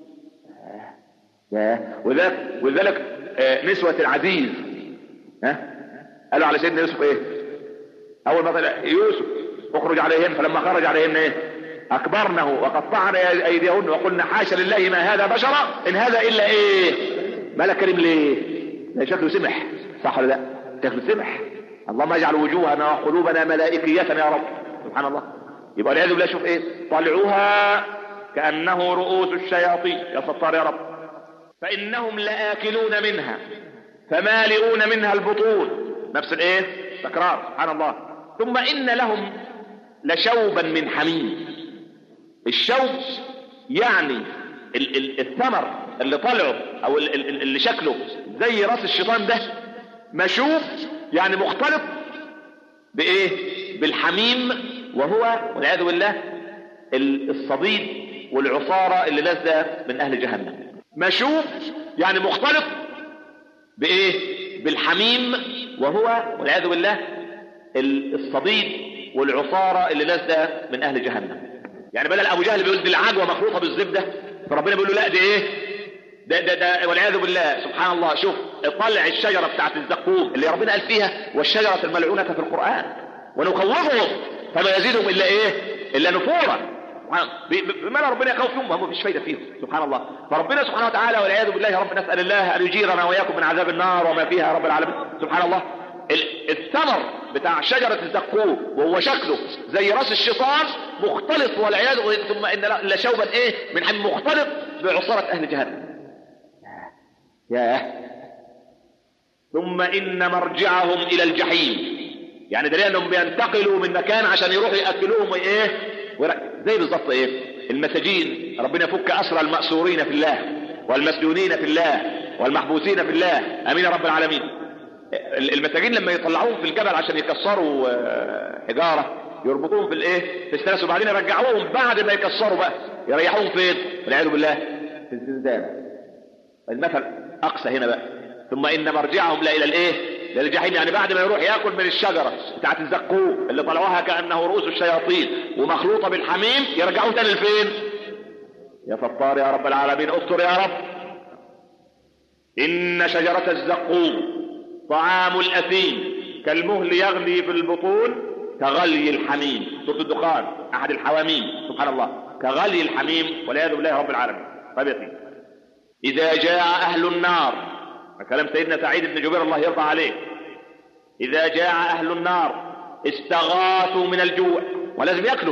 وذلك, وذلك نسوة العزيز ها قالوا على سيدنا يوسف ايه اول ما طلع يوسف اخرج عليهن فلما خرج عليهن ايه اكبرنه وقطعنا ايديهن وقلنا حاشا لله ما هذا بشرا ان هذا الا ايه ملك كريم ليه ده شكله سمح صح ولا لا شكله سمح اللهم اجعل وجوهنا وقلوبنا ملائكية يا رب سبحان الله يبقى والعياذ بالله شوف ايه طلعوها كأنه رؤوس الشياطين يا ستار يا رب فإنهم لآكلون منها فمالئون منها البطون نفس الايه تكرار سبحان الله ثم إن لهم لشوبا من حميم الشوب يعني ال- ال- الثمر اللي طلعه او ال- ال- اللي شكله زي راس الشيطان ده مشوب يعني مختلط بايه بالحميم وهو والعياذ بالله ال- الصديد والعصارة اللي نازله من اهل جهنم مشوب يعني مختلط بايه بالحميم وهو والعياذ بالله ال- الصديد والعصارة اللي نازله من اهل جهنم يعني بدل ابو جهل بيقول دي العجوه مخلوطه بالزبده فربنا بيقول له لا دي ايه ده ده ده والعياذ بالله سبحان الله شوف طلع الشجره بتاعت الزقوم اللي ربنا قال فيها والشجره الملعونه في القران ونخوفهم فما يزيدهم الا ايه الا نفورا بما ربنا يخوف فيهم ما هو مفيش فايده فيهم سبحان الله فربنا سبحانه وتعالى والعياذ بالله يا رب نسال الله ان يجيرنا واياكم من عذاب النار وما فيها يا رب العالمين سبحان الله ال- الثمر بتاع شجرة الزقوم وهو شكله زي راس الشيطان مختلط والعياذ بالله ثم ان لا- لشوبا ايه من حم مختلط بعصارة اهل جهنم ياه ثم ان مرجعهم الى الجحيم يعني دليل انهم بينتقلوا من مكان عشان يروحوا ياكلوهم ايه ورا- زي بالظبط ايه المساجين ربنا يفك اسرى الماسورين في الله والمسجونين في الله والمحبوسين في الله امين يا رب العالمين المساجين لما يطلعوهم في الجبل عشان يكسروا آه، حجاره يربطوهم في الايه في السلاسل وبعدين يرجعوهم بعد ما يكسروا بقى يريحوهم فين والعياذ بالله في الزنزانه المثل اقسى هنا بقى ثم ان مرجعهم لا الى الايه للجحيم يعني بعد ما يروح ياكل من الشجره بتاعت الزقوم اللي طلعوها كانه رؤوس الشياطين ومخلوطه بالحميم يرجعوه تاني لفين يا ستار يا رب العالمين استر يا رب ان شجره الزقوم طعام الاثيم كالمهل يغلي في البطون كغلي الحميم سوره الدخان احد الحواميم سبحان الله كغلي الحميم والعياذ بالله رب العالمين طيب يا سيدي إذا جاء أهل النار كلام سيدنا سعيد بن جبير الله يرضى عليه إذا جاء أهل النار استغاثوا من الجوع ولازم يأكلوا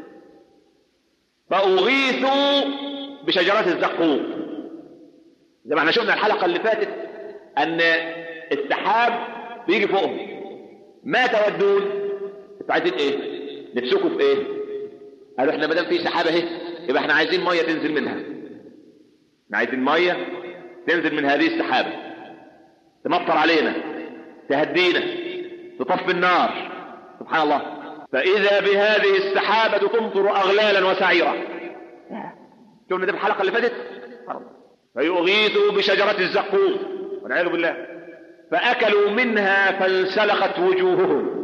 فأغيثوا بشجرات الزقوم زي ما احنا شفنا الحلقة اللي فاتت أن السحاب بيجي فوقهم ما تودون انتوا عايزين ايه؟ نفسكم في ايه؟ قالوا احنا ما دام في سحابة اهي يبقى احنا عايزين مية تنزل منها احنا عايزين ميه تنزل من هذه السحابه تمطر علينا تهدينا تطفي النار سبحان الله فاذا بهذه السحابه تمطر اغلالا وسعيرا شفنا ده في الحلقه اللي فاتت فيغيثوا بشجره الزقوم والعياذ بالله فاكلوا منها فانسلخت وجوههم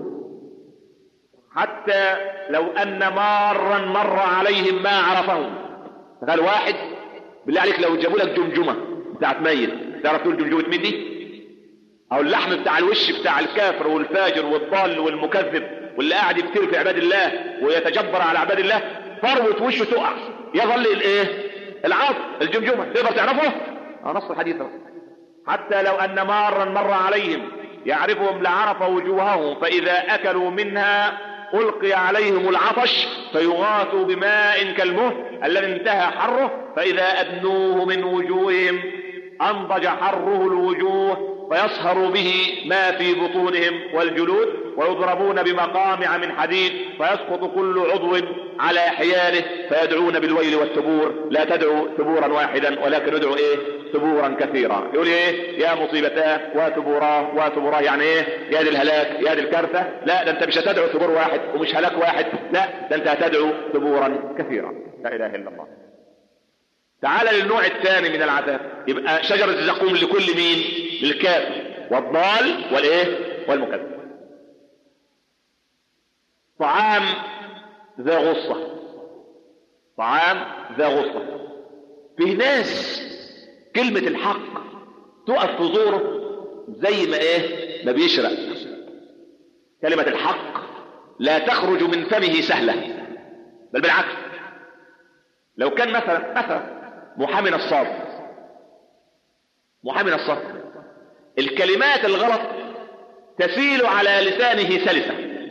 حتى لو ان مارا مر عليهم ما عرفهم قال واحد بالله عليك لو جابوا لك جمجمه بتاعت ميت تعرف تقول جمجمه مين دي؟ او اللحم بتاع الوش بتاع الكافر والفاجر والضال والمكذب واللي قاعد يفتر في عباد الله ويتجبر على عباد الله فروه وشه تقع يظل الايه؟ العظم الجمجمه تقدر تعرفه؟ اه نص الحديث ده. حتى لو ان مارا مر عليهم يعرفهم لعرف وجوههم فاذا اكلوا منها ألقي عليهم العطش فيغاثوا بماء كالمهل الذي انتهى حره فإذا أدنوه من وجوههم أنضج حره الوجوه فيصهر به ما في بطونهم والجلود ويضربون بمقامع من حديد فيسقط كل عضو على حياله فيدعون بالويل والثبور لا تدعوا ثبورا واحدا ولكن ادعوا ايه ثبورا كثيرا يقول ايه يا مصيبتاه وثبوراه وثبوراه يعني ايه يا دي الهلاك يا دي الكارثه لا ده انت مش هتدعو ثبور واحد ومش هلاك واحد لا ده انت هتدعو ثبورا كثيرا لا اله الا الله تعال للنوع الثاني من العذاب يبقى شجرة الزقوم لكل مين للكافر والضال والايه والمكذب طعام ذا غصة طعام ذا غصة فيه ناس كلمة الحق تقف في زوره زي ما ايه ما بيشرق كلمة الحق لا تخرج من فمه سهلة بل بالعكس لو كان مثلا مثلا محامي نصاب محامي نصاب الكلمات الغلط تسيل على لسانه سلسة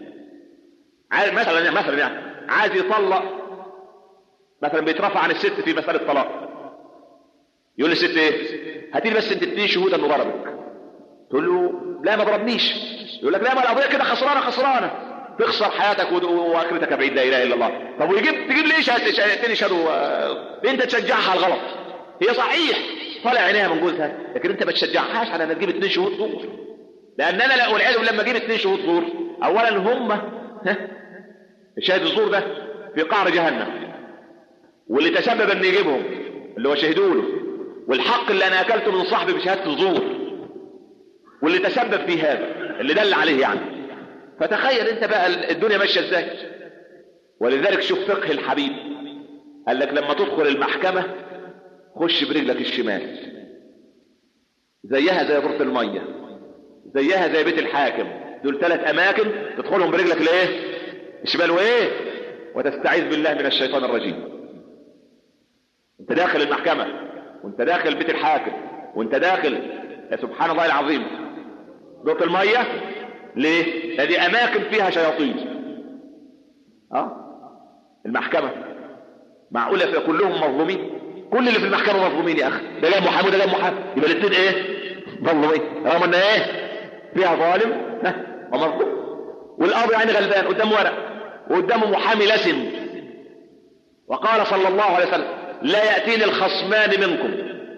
مثلا يعني مثلا يعني عايز يطلق مثلا بيترفع عن الست في مسألة طلاق يقول للست ايه هاتي بس انت اتنين شهود انه ضربك تقول له لا ما ضربنيش يقول لك لا ما القضيه كده خسرانه خسرانه تخسر حياتك واخرتك بعيد لا اله الا الله طب ويجيب تجيب ليه شهادتين يشهدوا انت تشجعها على الغلط هي صحيح طالع عينيها من جوزها لكن انت ما تشجعهاش على ان تجيب اثنين شهود زور لان انا لا والعياذ بالله لما اجيب اثنين شهود زور اولا هم ها الشاهد الزور ده في قعر جهنم واللي تسبب ان يجيبهم اللي هو شهدوا له والحق اللي انا اكلته من صاحبي بشهاده الزور واللي تسبب في هذا اللي دل عليه يعني فتخيل انت بقى الدنيا ماشيه ازاي ولذلك شوف فقه الحبيب قال لك لما تدخل المحكمه خش برجلك الشمال زيها زي غرفه الميه زيها زي بيت الحاكم دول ثلاث اماكن تدخلهم برجلك الايه الشمال وايه وتستعيذ بالله من الشيطان الرجيم انت داخل المحكمه وانت داخل بيت الحاكم وانت داخل يا سبحان الله العظيم دوت الميه ليه هذه اماكن فيها شياطين اه المحكمه معقوله في كلهم مظلومين كل اللي في المحكمه مظلومين يا اخي ده جاب محامي وده جاب محامي يبقى الاثنين ايه مظلومين رغم ان ايه فيها ظالم ها ومظلوم والقاضي يعني غلبان قدامه ورق وقدامه محامي لسن وقال صلى الله عليه وسلم لا ياتيني الخصمان منكم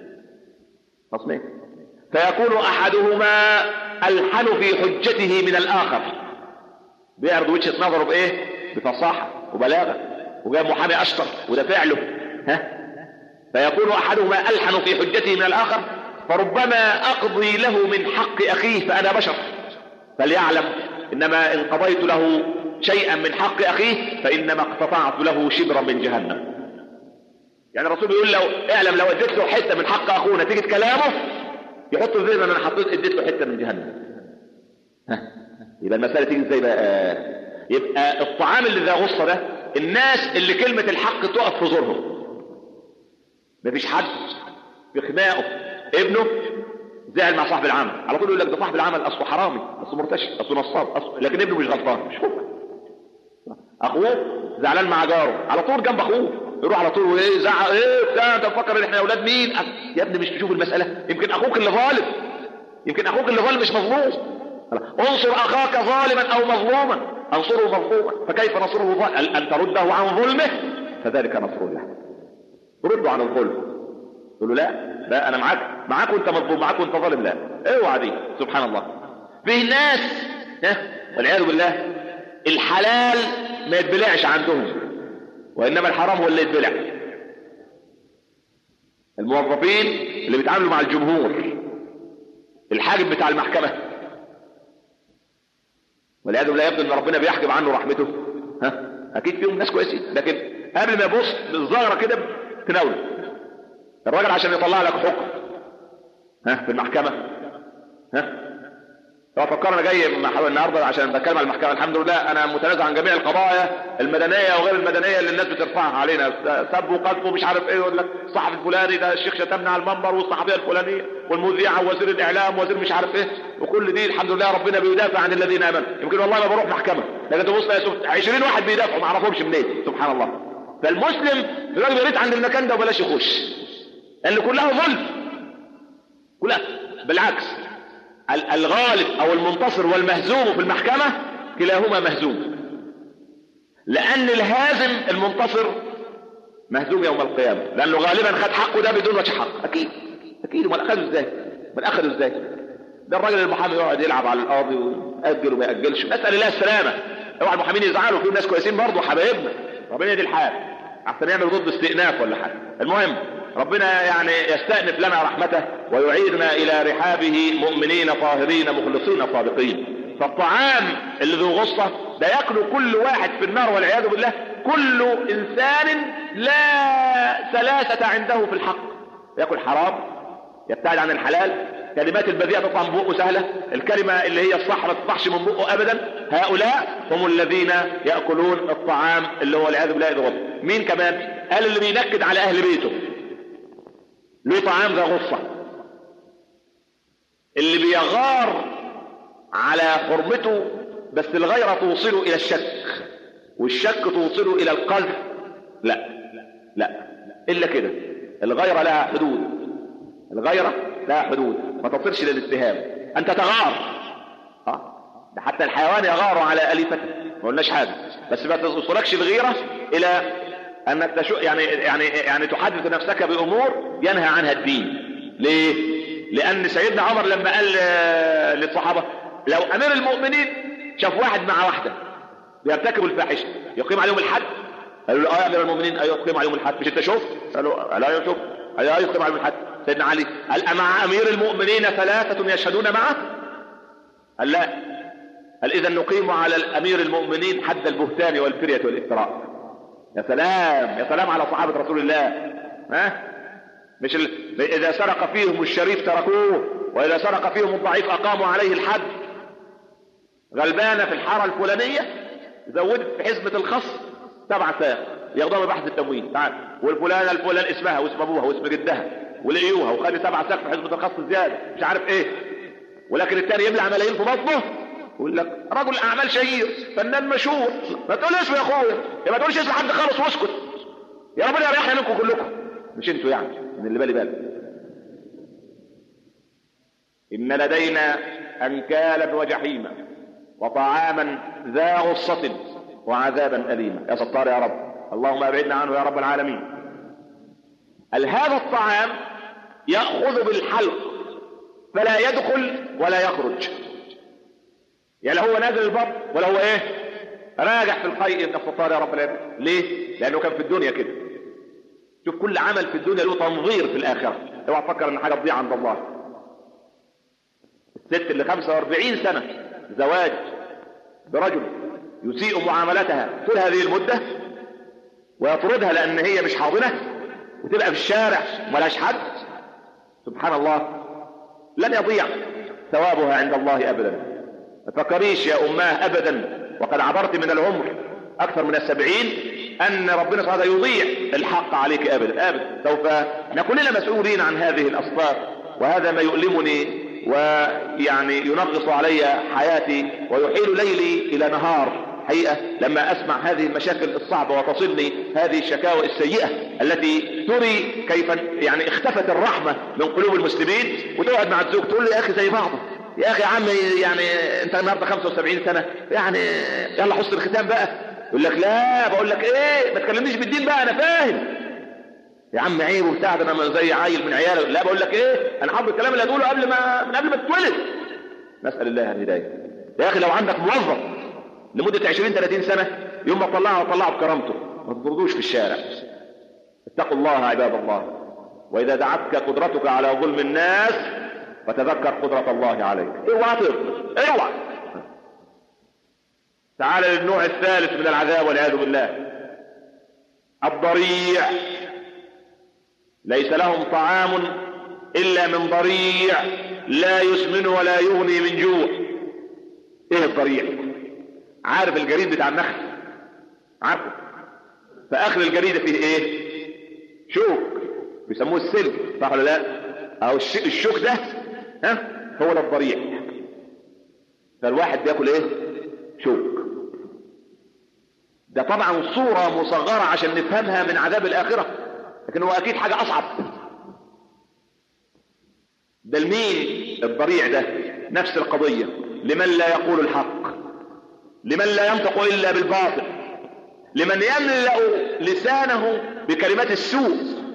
خصمين فيكون احدهما الحن في حجته من الاخر بيعرض وجهه نظره بايه بفصاحه وبلاغه وجاب محامي اشطر وده فعله ها فيكون احدهما الحن في حجته من الاخر فربما اقضي له من حق اخيه فانا بشر فليعلم انما ان قضيت له شيئا من حق اخيه فانما اقتطعت له شبرا من جهنم يعني الرسول بيقول لو اعلم لو اديت له حته من حق اخوه نتيجه كلامه يحط في ذهنه ان انا حطيت اديت له حته من جهنم ها يبقى المساله تيجي ازاي بقى يبقى الطعام اللي ذا غصه ده الناس اللي كلمه الحق تقف في زورهم مفيش حد في خناقه ابنه زعل مع صاحب العمل على طول يقول لك ده صاحب العمل اصله حرامي اصله مرتشي اصله نصاب اصله لكن ابنه مش غلطان مش هو اخوه زعلان مع جاره على طول جنب اخوه يروح على طول وايه زعق ايه بتاع انت مفكر ان احنا اولاد مين يا ابني مش تشوف المساله يمكن اخوك اللي ظالم يمكن اخوك اللي ظالم مش مظلوم انصر اخاك ظالما او مظلوما انصره مظلوما فكيف نصره ظالما ان ترده عن ظلمه فذلك نصر الله رده عن الظلم تقول له لا لا انا معاك معاك وانت مظلوم معاك وانت ظالم لا اوعى دي سبحان الله في ناس والعياذ بالله الحلال ما يتبلعش عندهم وانما الحرام هو اللي يتبلع الموظفين اللي بيتعاملوا مع الجمهور الحاجب بتاع المحكمة والعياذ بالله يبدو ان ربنا بيحجب عنه رحمته ها اكيد فيهم ناس كويسين لكن قبل ما يبص بالظاهره كده تناوله الراجل عشان يطلع لك حكم ها في المحكمة ها هو فكر انا جاي النهارده عشان بتكلم على المحكمه الحمد لله انا متنازع عن جميع القضايا المدنيه وغير المدنيه اللي الناس بترفعها علينا سب وقذف ومش عارف ايه يقول لك الصحفي الفلاني ده الشيخ شتمنا على المنبر والصحفيه الفلانيه والمذيعه ووزير الاعلام وزير مش عارف ايه وكل دي الحمد لله ربنا بيدافع عن الذين امنوا يمكن والله ما بروح محكمه لكن تبص يا 20 واحد بيدافعوا ما اعرفهمش منين سبحان الله فالمسلم يقول يا ريت عند المكان ده وبلاش يخش لان كلها ظلم كلها بالعكس الغالب او المنتصر والمهزوم في المحكمة كلاهما مهزوم لان الهازم المنتصر مهزوم يوم القيامة لانه غالبا خد حقه ده بدون وجه حق اكيد اكيد امال اخذه ازاي امال اخذه ازاي ده الراجل المحامي يقعد يلعب على القاضي ويأجل وما يأجلش نسأل الله السلامة اوعى المحامين يزعلوا في ناس كويسين برضه حبايبنا ربنا يدي الحال احسن يعمل ضد استئناف ولا حاجة المهم ربنا يعني يستأنف لنا رحمته ويعيدنا إلى رحابه مؤمنين طاهرين مخلصين صادقين فالطعام اللي ذو غصة ده يأكل كل واحد في النار والعياذ بالله كل إنسان لا سلاسة عنده في الحق يأكل حرام يبتعد عن الحلال كلمات البذيئة تطلع من بقه سهلة الكلمة اللي هي الصح ما تطلعش من بقه أبدا هؤلاء هم الذين يأكلون الطعام اللي هو والعياذ بالله ذو غصة مين كمان قال اللي بينكد على أهل بيته له طعام ذا غصة اللي بيغار على حرمته بس الغيرة توصله إلى الشك والشك توصله إلى القذف لا لا إلا كده الغيرة لها حدود الغيرة لها حدود ما تصلش للاتهام أنت تغار ها ده حتى الحيوان يغار على أليفته ما قلناش حاجة بس ما توصلكش الغيرة إلى أنك تشو يعني يعني يعني تحدث نفسك بأمور ينهى عنها الدين ليه؟ لأن سيدنا عمر لما قال للصحابة لو أمير المؤمنين شاف واحد مع واحدة بيرتكبوا الفاحشة يقيم عليهم الحد قالوا له اه يا امير المؤمنين ايوه يقيم عليهم الحد مش انت شوف قالوا لا شوف ايوه يقيم عليهم الحد سيدنا علي قال أمع أمير المؤمنين ثلاثة يشهدون معه قال لا قال إذا نقيم على الأمير المؤمنين حد البهتان والفرية والافتراء يا سلام يا سلام على صحابة رسول الله ها مش ال... إذا سرق فيهم الشريف تركوه وإذا سرق فيهم الضعيف أقاموا عليه الحد غلبانة في الحارة الفلانية زودت في حزمة الخص سبع ساق ياخدوها بحث التموين تعال والفلانة الفلان اسمها واسم ابوها واسم جدها ولقيوها وخلي سبع ساق في حزمة الخص زيادة مش عارف ايه ولكن التاني يبلع ملايين في بطنه يقول لك رجل اعمال شهير فنان مشهور ما تقول اسمه يا اخويا يا ما تقولش اسم حد خالص واسكت يا ربنا يريحنا منكم كلكم مش انتوا يعني من اللي بالي بالك ان لدينا انكالا وجحيما وطعاما ذا غصة وعذابا أليما يا ستار يا رب اللهم ابعدنا عنه يا رب العالمين هل هذا الطعام يأخذ بالحلق فلا يدخل ولا يخرج يعني هو نازل البطن ولا هو ايه راجع في القيء يا ستار يا رب العالمين ليه لانه كان في الدنيا كده شوف كل عمل في الدنيا له تنظير في الاخره اوعى تفكر ان حاجه تضيع عند الله الست اللي 45 سنه زواج برجل يسيء معاملتها طول هذه المدة ويطردها لأن هي مش حاضنة وتبقى في الشارع ملاش حد سبحان الله لن يضيع ثوابها عند الله أبدا ما تفكريش يا أماه أبدا وقد عبرت من العمر أكثر من السبعين أن ربنا سبحانه يضيع الحق عليك أبدا أبدا سوف نكون كلنا مسؤولين عن هذه الأسطار وهذا ما يؤلمني ويعني ينغص علي حياتي ويحيل ليلي الى نهار حقيقة لما اسمع هذه المشاكل الصعبة وتصلني هذه الشكاوى السيئة التي تري كيف يعني اختفت الرحمة من قلوب المسلمين وتقعد مع الزوج تقول له يا اخي زي بعضه يا اخي يا عم يعني انت النهارده 75 سنة يعني يلا حسن الختام بقى يقول لك لا بقول لك ايه ما تكلمنيش بالدين بقى انا فاهم يا عم عيب وبتاع ده انا زي عيل من عياله لا بقول لك ايه انا حافظ الكلام اللي هتقوله قبل ما من قبل ما تتولد نسال الله الهدايه يا اخي لو عندك موظف لمده 20 30 سنه يوم ما تطلعه طلعه بكرامته ما تطردوش في الشارع اتقوا الله عباد الله واذا دعتك قدرتك على ظلم الناس فتذكر قدرة الله عليك اوعى تغفر اوعى تعال للنوع الثالث من العذاب والعياذ بالله الضريع ليس لهم طعام إلا من ضريع لا يسمن ولا يغني من جوع ايه الضريع عارف الجريد بتاع النخل عارفه فاخر الجريدة فيه ايه شوك بيسموه السلك صح ولا لا او الشوك ده ها هو ده الضريع فالواحد بياكل ايه شوك ده طبعا صورة مصغرة عشان نفهمها من عذاب الآخرة لكن هو أكيد حاجة أصعب ده المين الضريع ده نفس القضية لمن لا يقول الحق لمن لا ينطق إلا بالباطل لمن يملأ لسانه بكلمات السوء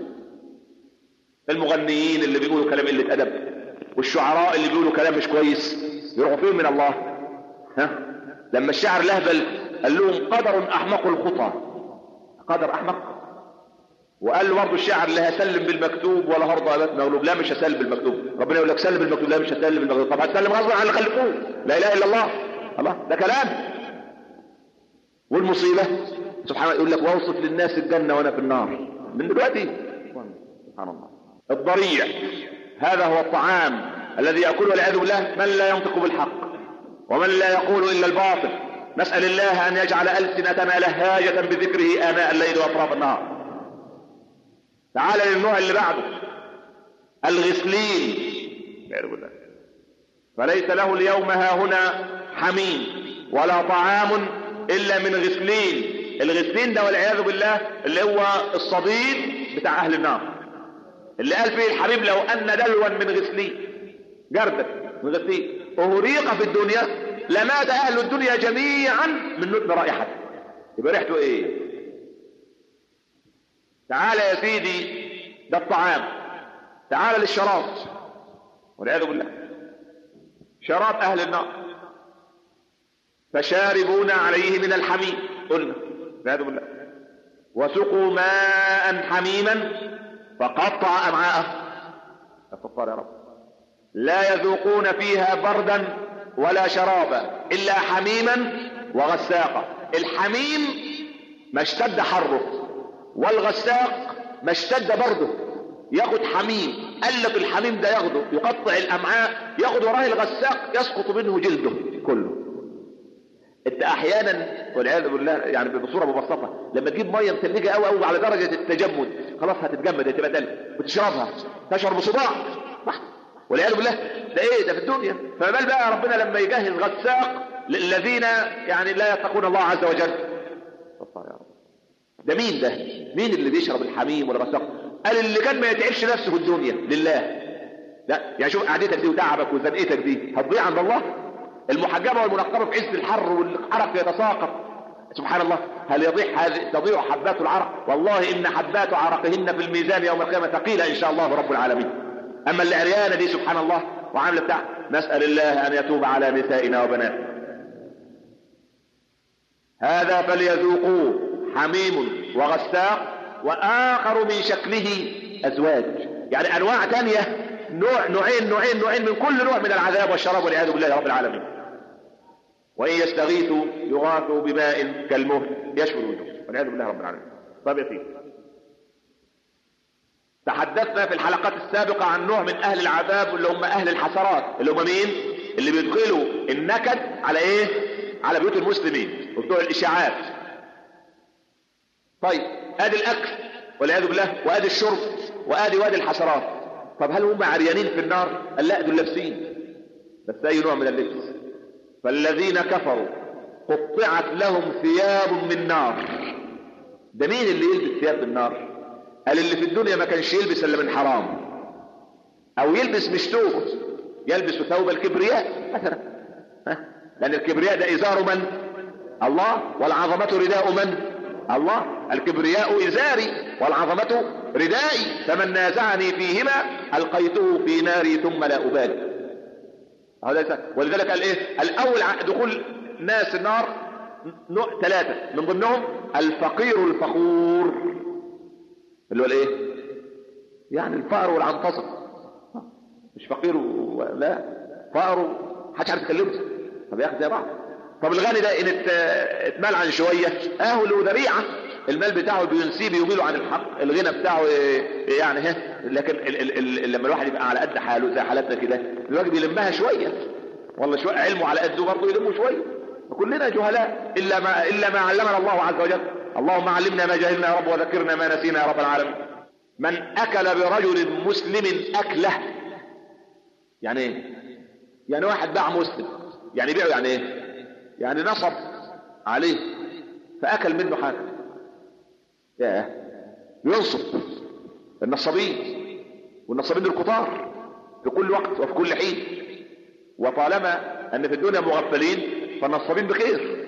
المغنيين اللي بيقولوا كلام قلة أدب والشعراء اللي بيقولوا كلام مش كويس يروحوا فين من الله ها لما الشاعر لهبل قال لهم قدر أحمق الخطى قدر أحمق وقال له برضه الشاعر لا هسلم بالمكتوب ولا هرضى ابات مغلوب لا مش هسلم بالمكتوب ربنا يقول لك سلم بالمكتوب لا مش هسلم بالمكتوب طب هتسلم غصبا عن اللي خلفوه لا اله الا الله الله ده كلام والمصيبه سبحان الله يقول لك واوصف للناس الجنه وانا في النار من دلوقتي سبحان الله الضريع هذا هو الطعام الذي يأكل والعياذ بالله من لا ينطق بالحق ومن لا يقول إلا الباطل نسأل الله أن يجعل ألسنتنا لهاجة بذكره آناء الليل وأطراف النهار تعال للنوع اللي بعده الغسلين والعياذ بالله فليس له اليوم ها هنا حميم ولا طعام إلا من غسلين الغسلين ده والعياذ بالله اللي هو الصديد بتاع أهل النار اللي قال فيه الحبيب لو أن دلوا من غسلين جردة من غسلين أهريق في الدنيا لمات أهل الدنيا جميعا من نتن رائحته يبقى ريحته إيه تعال يا سيدي ده الطعام تعال للشراب والعياذ بالله شراب أهل النار فشاربون عليه من الحميم قلنا والعياذ بالله وسقوا ماء حميما فقطع أمعاءه الكفار يا رب لا يذوقون فيها بردا ولا شرابا إلا حميما وغساقا الحميم ما اشتد حره والغساق ما اشتد برده ياخد حميم قلة الحميم ده ياخده يقطع الأمعاء ياخد وراه الغساق يسقط منه جلده كله انت احيانا والعياذ بالله يعني بصوره مبسطه لما تجيب ميه مثلجه قوي قوي على درجه التجمد خلاص هتتجمد هتبقى تلج وتشربها تشعر بصداع والعياذ بالله ده ايه ده في الدنيا فما بال بقى ربنا لما يجهز غساق للذين يعني لا يتقون الله عز وجل ده مين ده مين اللي بيشرب الحميم والغساق قال اللي كان ما يتعبش نفسه في الدنيا لله لا يعني شوف قعدتك دي وتعبك وزنقتك دي هتضيع عند الله المحجبة والمنقبة في عز الحر والعرق يتساقط سبحان الله هل يضيع هذه تضيع حبات العرق والله إن حبات عرقهن في الميزان يوم القيامة ثقيلة إن شاء الله رب العالمين أما العريانة دي سبحان الله وعاملة بتاع نسأل الله أن يتوب على نسائنا وبناتنا هذا فليذوقوه حميم وغساق وآخر من شكله أزواج يعني أنواع تانية نوع نوعين نوعين نوعين من كل نوع من العذاب والشراب والعياذ بالله رب العالمين وإن يستغيثوا يغاثوا بماء كالمهل يشفي الوجوه والعياذ بالله رب العالمين طيب يا سيدي تحدثنا في الحلقات السابقة عن نوع من أهل العذاب اللي هم أهل الحسرات اللي هم مين؟ اللي بيدخلوا النكد على إيه؟ على بيوت المسلمين وبتوع الإشاعات طيب ادي الاكل والعياذ بالله وادي الشرب وادي وادي الحشرات طب هل هم عريانين في النار قال لا دول لابسين بس اي نوع من اللبس فالذين كفروا قطعت لهم ثياب من نار ده مين اللي يلبس ثياب من نار قال اللي في الدنيا ما كانش يلبس الا من حرام او يلبس مش ثوب يلبس ثوب الكبرياء مثلا ها لان الكبرياء ده ازار من الله والعظمه رداء من الله الكبرياء إزاري والعظمة ردائي فمن نازعني فيهما ألقيته في ناري ثم لا أبالي ولذلك قال إيه الأول دخول ناس النار نوع ثلاثة من ضمنهم الفقير الفخور اللي هو الايه يعني الفقر والعنتصر مش فقير و... لا فقر محدش عارف يكلمه طب ياخد زي بعض طب الغني ده ان اتمال عن شوية اهو له ذريعة المال بتاعه بينسيه بيميله عن الحق الغنى بتاعه يعني ها لكن ال ال ال لما الواحد يبقى على قد حاله زي حالتنا كده الواجب يلمها شوية والله شوية علمه على قده برضه يلمه شوية وكلنا جهلاء الا ما الا ما علمنا الله عز وجل اللهم علمنا ما جهلنا يا رب وذكرنا ما نسينا يا رب العالمين من اكل برجل مسلم اكله يعني ايه يعني واحد باع مسلم يعني بيعه يعني ايه يعني نصب عليه فأكل منه حاجة ياه ينصب النصابين والنصابين الكتار في كل وقت وفي كل حين وطالما أن في الدنيا مغفلين فالنصابين بخير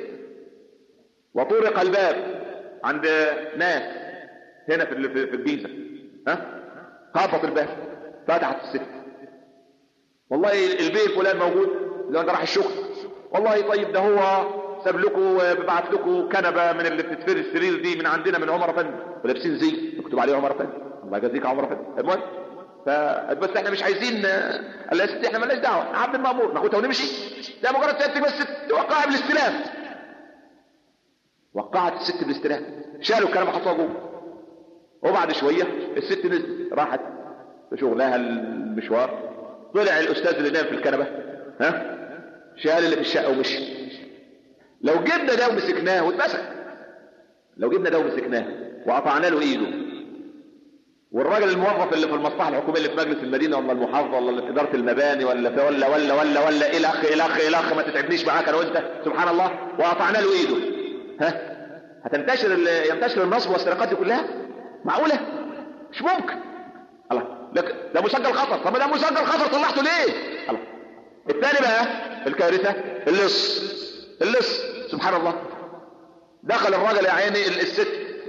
وطرق الباب عند ناس هنا في في الجيزة ها خبط الباب فتحت الست والله البيت فلان موجود لو انت راح الشغل والله طيب ده هو ساب لكم ببعت لكم كنبه من اللي بتتفرد السرير دي من عندنا من عمر افندي ولابسين زي مكتوب عليه عمر افندي الله يجازيك عمر افندي المهم فبس احنا مش عايزين قال يا ستي احنا مالناش دعوه عبد المامور ناخدها ونمشي ده مجرد سيادتك بس توقعها بالاستلام وقعت الست بالاستلام شالوا الكنبه حطوها جوه وبعد شويه الست نزلت راحت في شغلها المشوار طلع الاستاذ اللي نام في الكنبه ها شال اللي في الشقه ومشي لو جبنا ده ومسكناه واتمسك لو جبنا ده ومسكناه وقطعنا له ايده والراجل الموظف اللي في المصلحه الحكوميه اللي في مجلس المدينه ولا المحافظه ولا اللي في اداره المباني ولا في ولا ولا ولا ولا الى اخ الى اخ الى اخ ما تتعبنيش معاك انا وانت سبحان الله وقطعنا له ايده ها هتنتشر ال- ينتشر النصب والسرقات دي كلها معقوله مش ممكن الله لك ده مسجل خطر طب ما ده مسجل خطر طلعته ليه الله الثاني بقى الكارثه اللص اللص سبحان الله دخل الراجل يا عيني ال- الست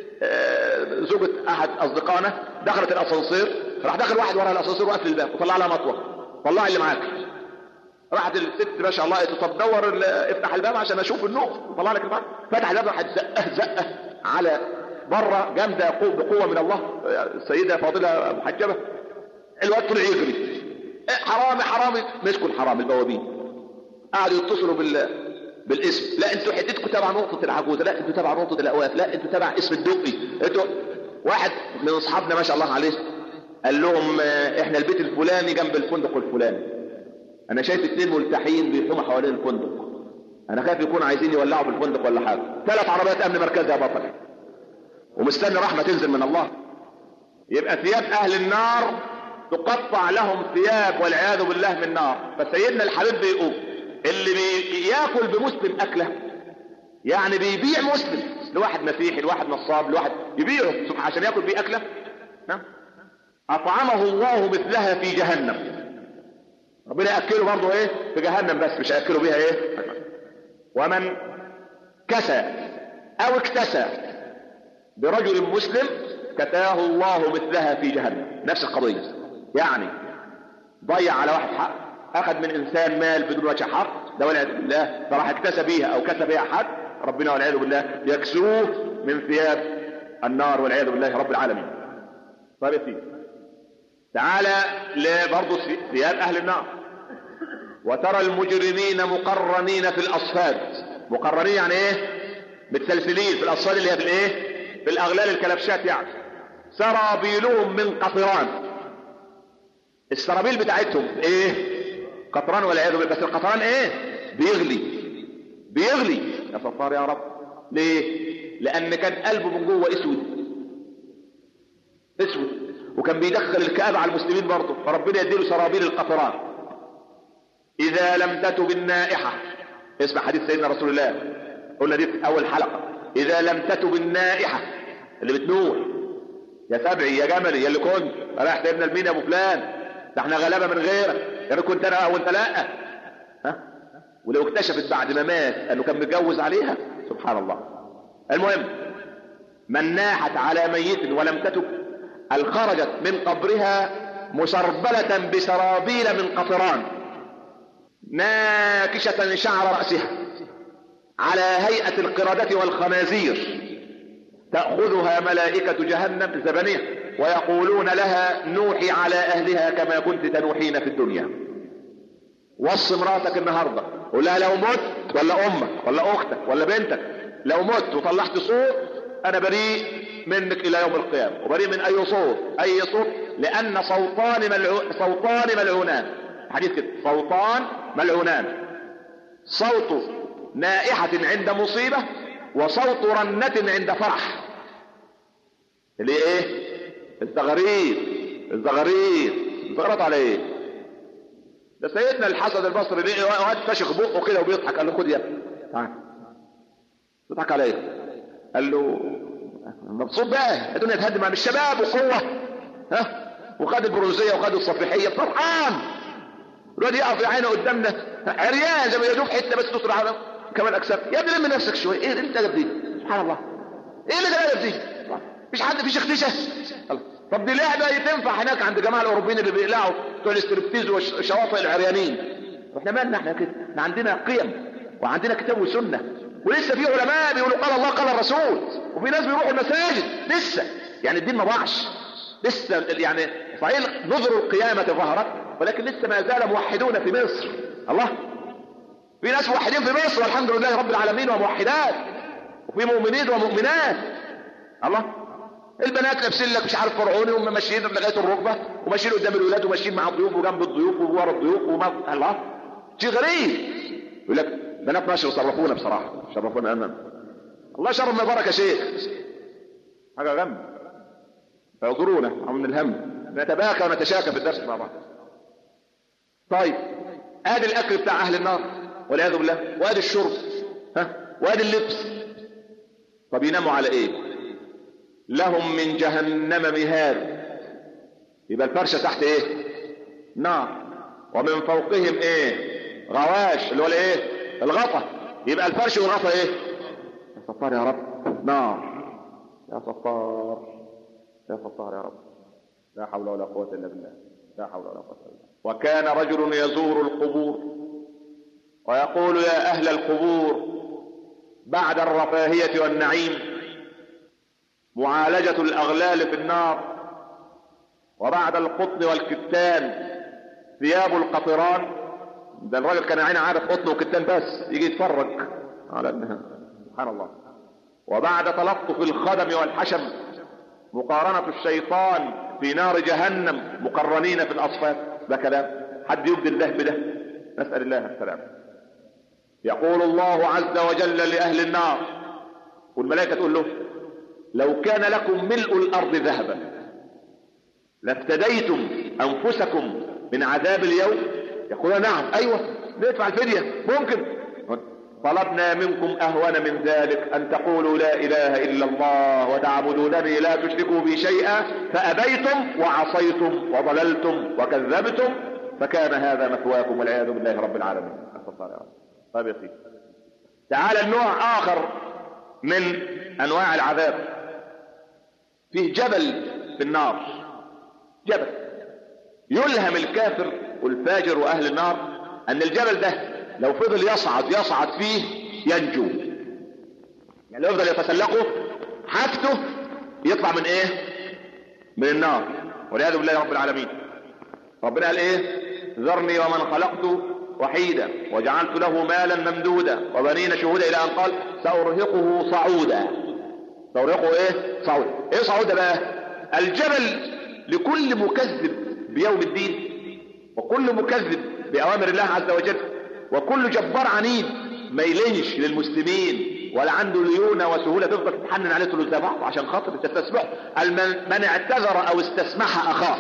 آه، زوجة احد اصدقائنا دخلت الاسانسير راح دخل واحد ورا الاسانسير وقفل الباب وطلع لها مطوه طلع اللي معاك راحت الست ما شاء الله قالت له طب دور ال- افتح الباب عشان اشوف النور طلع لك الباب فتح الباب راحت زقه زقه على بره جامده قو- بقوه من الله السيده فاضله محجبه الواد طلع يجري إيه، حرامي حرامي مسكوا الحرامي البوابين قعدوا يتصلوا بال بالاسم لا انتوا حتتكم تبع نقطة العجوزة لا انتوا تبع نقطة الاواف لا انتوا تبع اسم الدقي انتوا واحد من اصحابنا ما شاء الله عليه قال لهم آه، احنا البيت الفلاني جنب الفندق الفلاني انا شايف اتنين ملتحين بيحوموا حوالين الفندق انا خايف يكون عايزين يولعوا في الفندق ولا حاجة ثلاث عربيات امن مركزي يا بطل ومستني رحمة تنزل من الله يبقى ثياب اهل النار تقطع لهم ثياب والعياذ بالله من نار فسيدنا الحبيب بيقول اللي بياكل بمسلم اكله يعني بيبيع مسلم لواحد مسيحي لواحد نصاب لواحد يبيعه سبحانه عشان ياكل بيه اكله نعم اطعمه الله مثلها في جهنم ربنا ياكله برضه ايه في جهنم بس مش هياكله بيها ايه ومن كسى او اكتسى برجل مسلم كتاه الله مثلها في جهنم نفس القضية يعني ضيع على واحد حق اخذ من انسان مال بدون وجه حق ده والعياذ بالله فراح اكتسى بيها او كسب بيها حد ربنا والعياذ بالله يكسوه من ثياب النار والعياذ بالله رب العالمين طيب يا سيدي تعالى لبرضه ثياب اهل النار وترى المجرمين مقرنين في الاصفاد مقرنين يعني ايه متسلسلين في الاصفاد اللي هي بالايه بالاغلال الكلبشات يعني سرابيلهم من قطران السرابيل بتاعتهم ايه قطران والعياذ بالله بس القطران ايه بيغلي بيغلي يا ستار يا رب ليه لان كان قلبه من جوه اسود اسود وكان بيدخل الكآبة على المسلمين برضه فربنا يديله سرابيل القطران اذا لم تتب النائحة اسمع حديث سيدنا رسول الله قلنا دي في اول حلقة اذا لم تتب النائحة اللي بتنوح يا سبعي يا جملي يا اللي كنت رايح سيدنا المين يا ابو فلان ده احنا غلابه من غيرك يا كنت انا وانت لا ها ولو اكتشفت بعد ما مات انه كان متجوز عليها سبحان الله المهم من ناحت على ميت ولم تتب هل خرجت من قبرها مسربلة بسرابيل من قطران ناكشة شعر رأسها على هيئة القردة والخنازير تأخذها ملائكة جهنم زبنية ويقولون لها نوحي على أهلها كما كنت تنوحين في الدنيا وص مراتك النهاردة قول لها لو مت ولا أمك ولا أختك ولا بنتك لو مت وطلعت صوت أنا بريء منك إلى يوم القيامة وبريء من أي صوت أي صوت لأن صوتان ملعو... صوتان ملعونان حديث كده صوتان ملعونان صوت نائحة عند مصيبة وصوت رنة عند فرح اللي ايه الزغاريد الزغاريد الزغارات على ايه ده سيدنا الحسن البصري ليه وقعد فشخ بقه كده وبيضحك قال له خد يا ابني تعال بيضحك على ايه قال له مبسوط بقى الدنيا تهدم مع الشباب وقوة ها وخد البرونزية وخد الصفيحية فرحان الواد يقف يا عينه قدامنا عريان زي ما يدوب حته بس تطلع على كمان اجسام يا ابني لم نفسك شويه ايه اللي انت دي سبحان الله ايه اللي جاب دي مفيش حد فيش اختشاء طب دي لعبه تنفع هناك عند جماعه الاوروبيين اللي بيقلعوا بتوع الاستربتيز وشواطئ العريانين واحنا مالنا احنا كده احنا عندنا قيم وعندنا كتاب وسنه ولسه في علماء بيقولوا قال الله قال الرسول وفي ناس بيروحوا المساجد لسه يعني الدين ما ضاعش لسه يعني صحيح نظر القيامة ظهرت ولكن لسه ما زال موحدون في مصر الله في ناس موحدين في مصر والحمد لله رب العالمين وموحدات وفي مؤمنين ومؤمنات الله البنات لابسين لك مش عارف فرعوني وهم ماشيين لغايه الركبه وماشيين قدام الولاد وماشيين مع الضيوف وجنب الضيوف وورا الضيوف وما الله شيء غريب يقول لك بنات ماشي وصرفونا بصراحه شرفونا امام الله شرف ما بركه شيخ حاجه غم اعذرونا من الهم نتباكى ونتشاكى في الدرس مع بعض طيب ادي الاكل بتاع اهل النار والعياذ بالله وادي الشرب ها وادي اللبس طب يناموا على ايه لهم من جهنم مهاد يبقى الفرشة تحت ايه نار ومن فوقهم ايه غواش اللي هو الايه الغطا يبقى الفرش والغطا ايه يا ستار يا رب نار يا ستار يا ستار يا رب لا حول ولا قوة الا بالله لا حول ولا قوة الا بالله وكان رجل يزور القبور ويقول يا اهل القبور بعد الرفاهية والنعيم معالجة الأغلال في النار وبعد القطن والكتان ثياب القطران ده الراجل كان عين عارف قطن وكتان بس يجي يتفرج على انها سبحان الله وبعد تلطف الخدم والحشم مقارنة الشيطان في نار جهنم مقرنين في الأصفاد ده كلام حد يبدي الله بده نسأل الله السلام يقول الله عز وجل لأهل النار والملائكة تقول له لو كان لكم ملء الأرض ذهبا لافتديتم أنفسكم من عذاب اليوم يقول نعم أيوة ندفع الفدية ممكن طلبنا منكم أهون من ذلك أن تقولوا لا إله إلا الله وتعبدونني لا تشركوا بي شيئا فأبيتم وعصيتم وضللتم وكذبتم فكان هذا مثواكم والعياذ بالله رب العالمين طيب يا سيدي تعال النوع آخر من أنواع العذاب فيه جبل في النار جبل يلهم الكافر والفاجر وأهل النار أن الجبل ده لو فضل يصعد يصعد فيه ينجو يعني لو يفضل يتسلقه حاجته يطلع من ايه من النار والعياذ بالله رب العالمين ربنا قال ايه ذرني ومن خلقت وحيدا وجعلت له مالا ممدودا وبنين شهودا الى ان قال سارهقه صعودا سارهقه ايه صعودا ايه صعودا بقى الجبل لكل مكذب بيوم الدين وكل مكذب باوامر الله عز وجل وكل جبار عنيد ما يلينش للمسلمين ولا عنده ليونة وسهولة تفضل تتحنن عليه تقول له بعض عشان خاطر تستسمحه من اعتذر او استسمح اخاه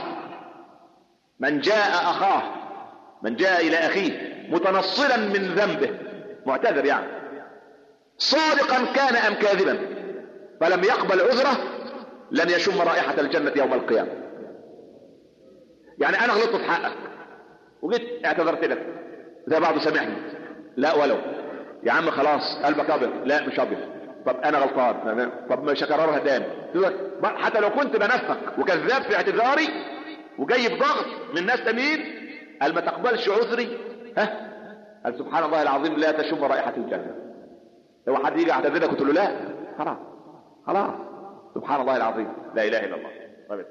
من جاء اخاه من جاء الى اخيه متنصلا من ذنبه معتذر يعني صادقا كان ام كاذبا فلم يقبل عذره لن يشم رائحة الجنة يوم القيامة يعني انا غلطت في حقك وجيت اعتذرت لك زي بعضه سامحني لا ولو يا عم خلاص قلبك ابيض لا مش ابيض طب انا غلطان طب مش هكررها تاني حتى لو كنت بنفق وكذاب في اعتذاري وجاي بضغط من ناس تانيين قال ما تقبلش عذري ها قال سبحان الله العظيم لا تشم رائحة الجنة لو حد يجي يعتذرك وتقول له لا خلاص خلاص سبحان الله العظيم لا اله الا الله طيب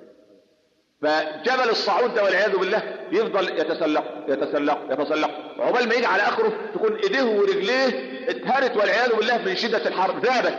فجبل الصعود ده والعياذ بالله يفضل يتسلق يتسلق يتسلق عقبال ما يجي على اخره تكون ايديه ورجليه اتهرت والعياذ بالله من شدة الحر ذابت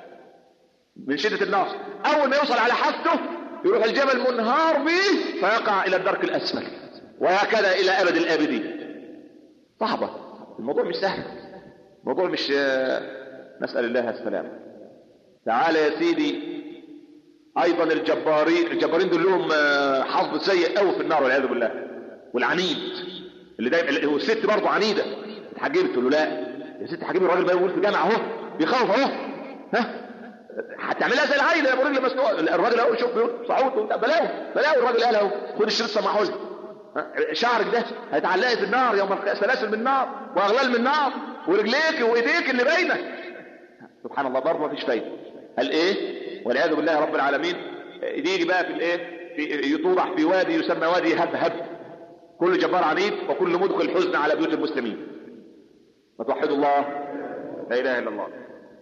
من شدة النار اول ما يوصل على حافته يروح الجبل منهار به فيقع الى الدرك الاسفل وهكذا الى ابد الابدين صعبة الموضوع مش سهل الموضوع مش نسأل الله السلام تعال يا سيدي ايضا الجبارين الجبارين دول لهم حظ سيء قوي في النار والعياذ بالله والعنيد اللي دايما والست برضه عنيده اتحجبت تقول له لا يا ست حجبي الراجل بقى يقول في جامع اهو بيخوف اهو ها هتعملها زي العيله يا ابو رجل مسنوق الراجل اهو شوف بيقول صعود بلاوي بلاوي الراجل قال اهو خد الشريط سمعه لي شعرك ده هيتعلقي في النار يوم سلاسل من النار واغلال من النار ورجليك وايديك اللي باينه سبحان الله برضه مفيش فايده قال ايه والعياذ بالله رب العالمين يجي بقى في الايه في يطوضح في وادي يسمى وادي هبهب كل جبار عنيد وكل مدخل حزن على بيوت المسلمين فتوحدوا الله لا اله الا الله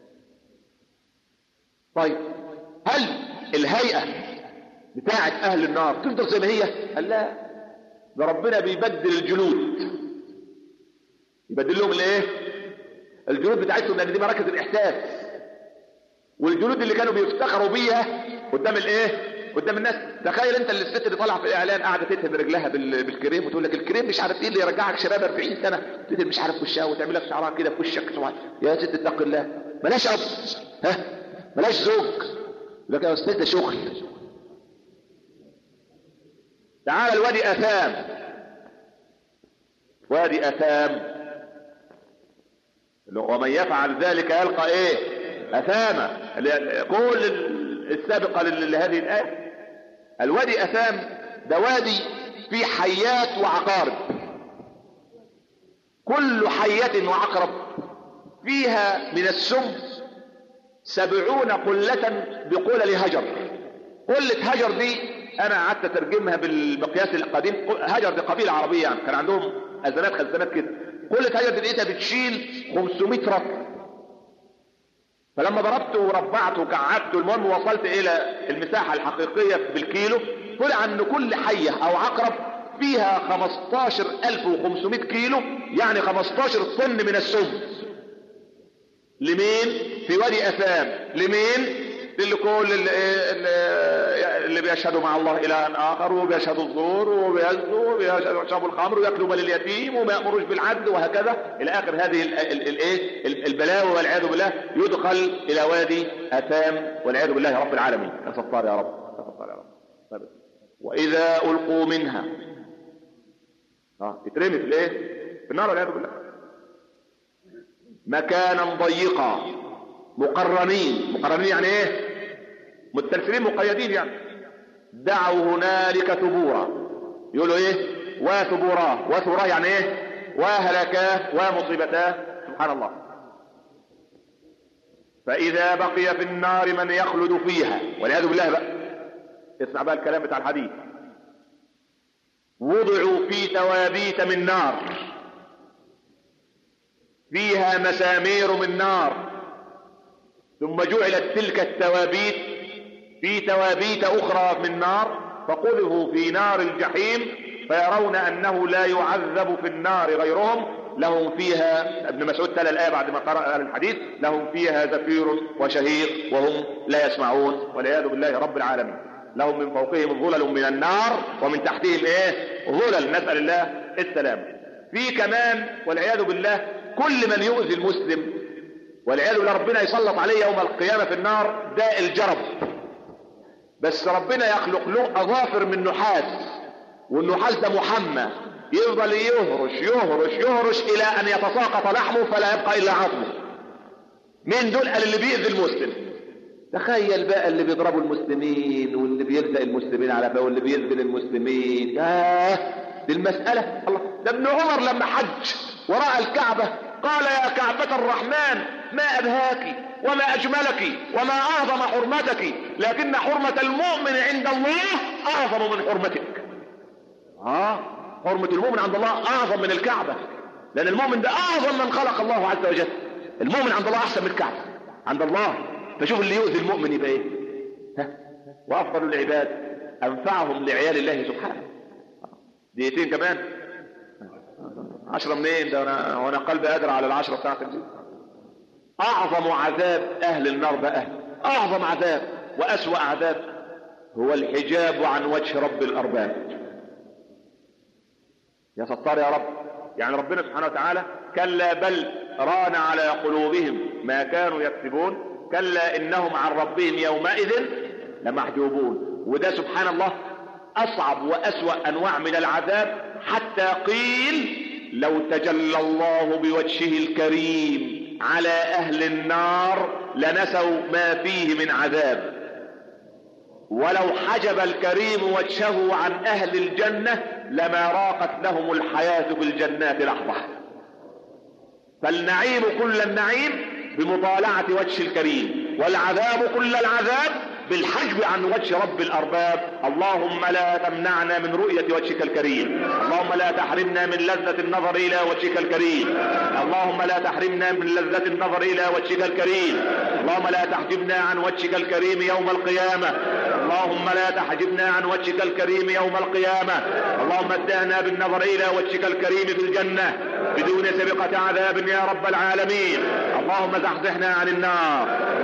طيب هل الهيئه بتاعه اهل النار تفضل زي ما هي قال لا ده ربنا بيبدل الجلود يبدل لهم الايه الجلود بتاعتهم لان دي مراكز الاحساس والجلود اللي كانوا بيفتخروا بيها قدام الايه قدام الناس تخيل انت اللي الست اللي طالعه في الاعلان قاعده تدهن رجلها بال- بالكريم وتقول لك الكريم مش عارف ايه اللي يرجعك شباب 40 سنه تدهن مش عارف وشها وتعمل لك شعرها كده في وشك سواء. يا ست اتق الله ملاش اب ها ملاش زوج لك يا استاذ ده شغل تعال الوادي اثام وادي اثام ومن يفعل ذلك يلقى ايه اثاما اللي- كل السابقه لل- لهذه الايه الوادي اثام ده وادي فيه حيات وعقارب كل حية وعقرب فيها من السم سبعون قلة بقلل هجر قلة هجر دي انا قعدت اترجمها بالمقياس القديم هجر دي قبيلة عربية يعني كان عندهم ازمات خزانات كده قلة هجر دي لقيتها بتشيل 500 رطل فلما ضربت وربعت وكعبت المهم وصلت الى المساحة الحقيقية بالكيلو طلع ان كل حية او عقرب فيها 15500 كيلو يعني 15 طن من السم لمين في وادي اثام لمين للي كل اللي, اللي, اللي بيشهدوا مع الله الها اخر وبيشهدوا الزور وبيزنوا وبيشربوا الخمر وياكلوا مال اليتيم وما يامروش بالعدل وهكذا الى اخر هذه الايه البلاوي والعياذ بالله يدخل الى وادي اثام والعياذ بالله رب العالمين يا ستار يا رب يا ستار يا رب طيب. واذا القوا منها اه يترمي في الايه في النار والعياذ بالله مكانا ضيقا مقرنين مقرنين يعني ايه متلفين مقيدين يعني دعوا هنالك ثبورا يقولوا ايه وثبوراه وثبوراه يعني ايه وهلكاه ومصيبتاه سبحان الله فاذا بقي في النار من يخلد فيها والعياذ بالله بقى اسمع بقى الكلام بتاع الحديث وضعوا في توابيت من نار فيها مسامير من نار ثم جعلت تلك التوابيت في توابيت اخرى من نار فقذفوا في نار الجحيم فيرون انه لا يعذب في النار غيرهم لهم فيها ابن مسعود تلا الايه بعد ما قرأ الحديث لهم فيها زفير وشهيق وهم لا يسمعون والعياذ بالله رب العالمين لهم من فوقهم ظلل من النار ومن تحتهم ايه ظلل نسأل الله السلام في كمان والعياذ بالله كل من يؤذي المسلم والعياذ بالله ربنا يسلط عليه يوم القيامة في النار داء الجرب بس ربنا يخلق له اظافر من نحاس والنحاس ده محمى يفضل يهرش يهرش يهرش الى ان يتساقط لحمه فلا يبقى الا عظمه مين دول قال اللي بيأذي المسلم تخيل بقى اللي بيضربوا المسلمين واللي بيلزق المسلمين على فوق واللي بيذل المسلمين ياه دي المسألة الله ده ابن عمر لما حج وراء الكعبة قال يا كعبة الرحمن ما أبهاك وما أجملك وما أعظم حرمتك لكن حرمة المؤمن عند الله أعظم من حرمتك آه حرمة المؤمن عند الله أعظم من الكعبة لأن المؤمن ده أعظم من خلق الله عز وجل المؤمن عند الله أحسن من الكعبة عند الله فشوف اللي يؤذي المؤمن يبقى ايه ها وافضل العباد انفعهم لعيال الله سبحانه دقيقتين كمان عشرة منين ده انا وانا قلبي قادر على العشرة بتاعتك دي اعظم عذاب اهل النار بقى اعظم عذاب واسوأ عذاب هو الحجاب عن وجه رب الارباب يا ستار يا رب يعني ربنا سبحانه وتعالى كلا بل ران على قلوبهم ما كانوا يكسبون كلا انهم عن ربهم يومئذ لمحجوبون وده سبحان الله اصعب واسوا انواع من العذاب حتى قيل لو تجلى الله بوجهه الكريم على اهل النار لنسوا ما فيه من عذاب ولو حجب الكريم وجهه عن اهل الجنه لما راقت لهم الحياه في الجنات لحظه فالنعيم كل النعيم بمطالعة وجه الكريم والعذاب كل العذاب بالحجب عن وجه رب الأرباب اللهم لا تمنعنا من رؤية وجهك الكريم اللهم لا تحرمنا من لذة النظر إلى وجهك الكريم اللهم لا تحرمنا من لذة النظر إلى وجهك الكريم اللهم لا تحجبنا عن وجهك الكريم يوم القيامة اللهم لا تحجبنا عن وجهك الكريم يوم القيامة اللهم ادانا بالنظر إلى وجهك الكريم في الجنة بدون سبقة عذاب يا رب العالمين اللهم زحزحنا عن النار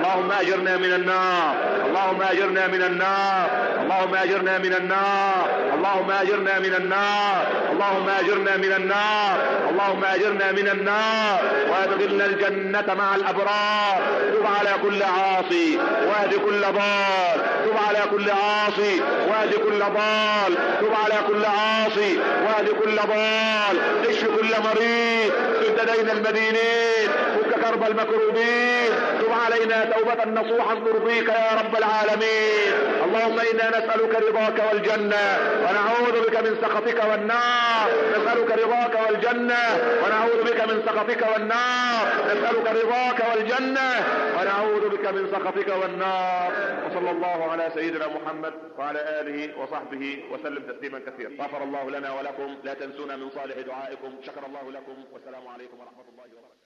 اللهم اجرنا من النار اللهم اجرنا من النار اللهم اجرنا من النار اللهم اجرنا من النار اللهم اجرنا من النار اللهم اجرنا من النار وادخلنا الجنة مع الابرار تب على كل عاصي واهد كل ضال تب على كل عاصي واهد كل ضال تب على كل عاصي واهد كل ضال اشف كل مريض سد دين المدينين فك كرب المكروبين تب علينا توبة نصوحا ترضيك يا رب العالمين اللهم انا نسألك رضاك والجنة ونعوذ بك من سخطك والنار نسألك رضاك والجنة ونعوذ بك من سخطك والنار نسألك رضاك والجنة ونعوذ بك من سخطك والنار وصلى الله على سيدنا محمد وعلى آله وصحبه وسلم تسليما كثيرا غفر الله لنا ولكم لا تنسونا من صالح دعائكم شكر الله لكم والسلام عليكم ورحمة الله وبركاته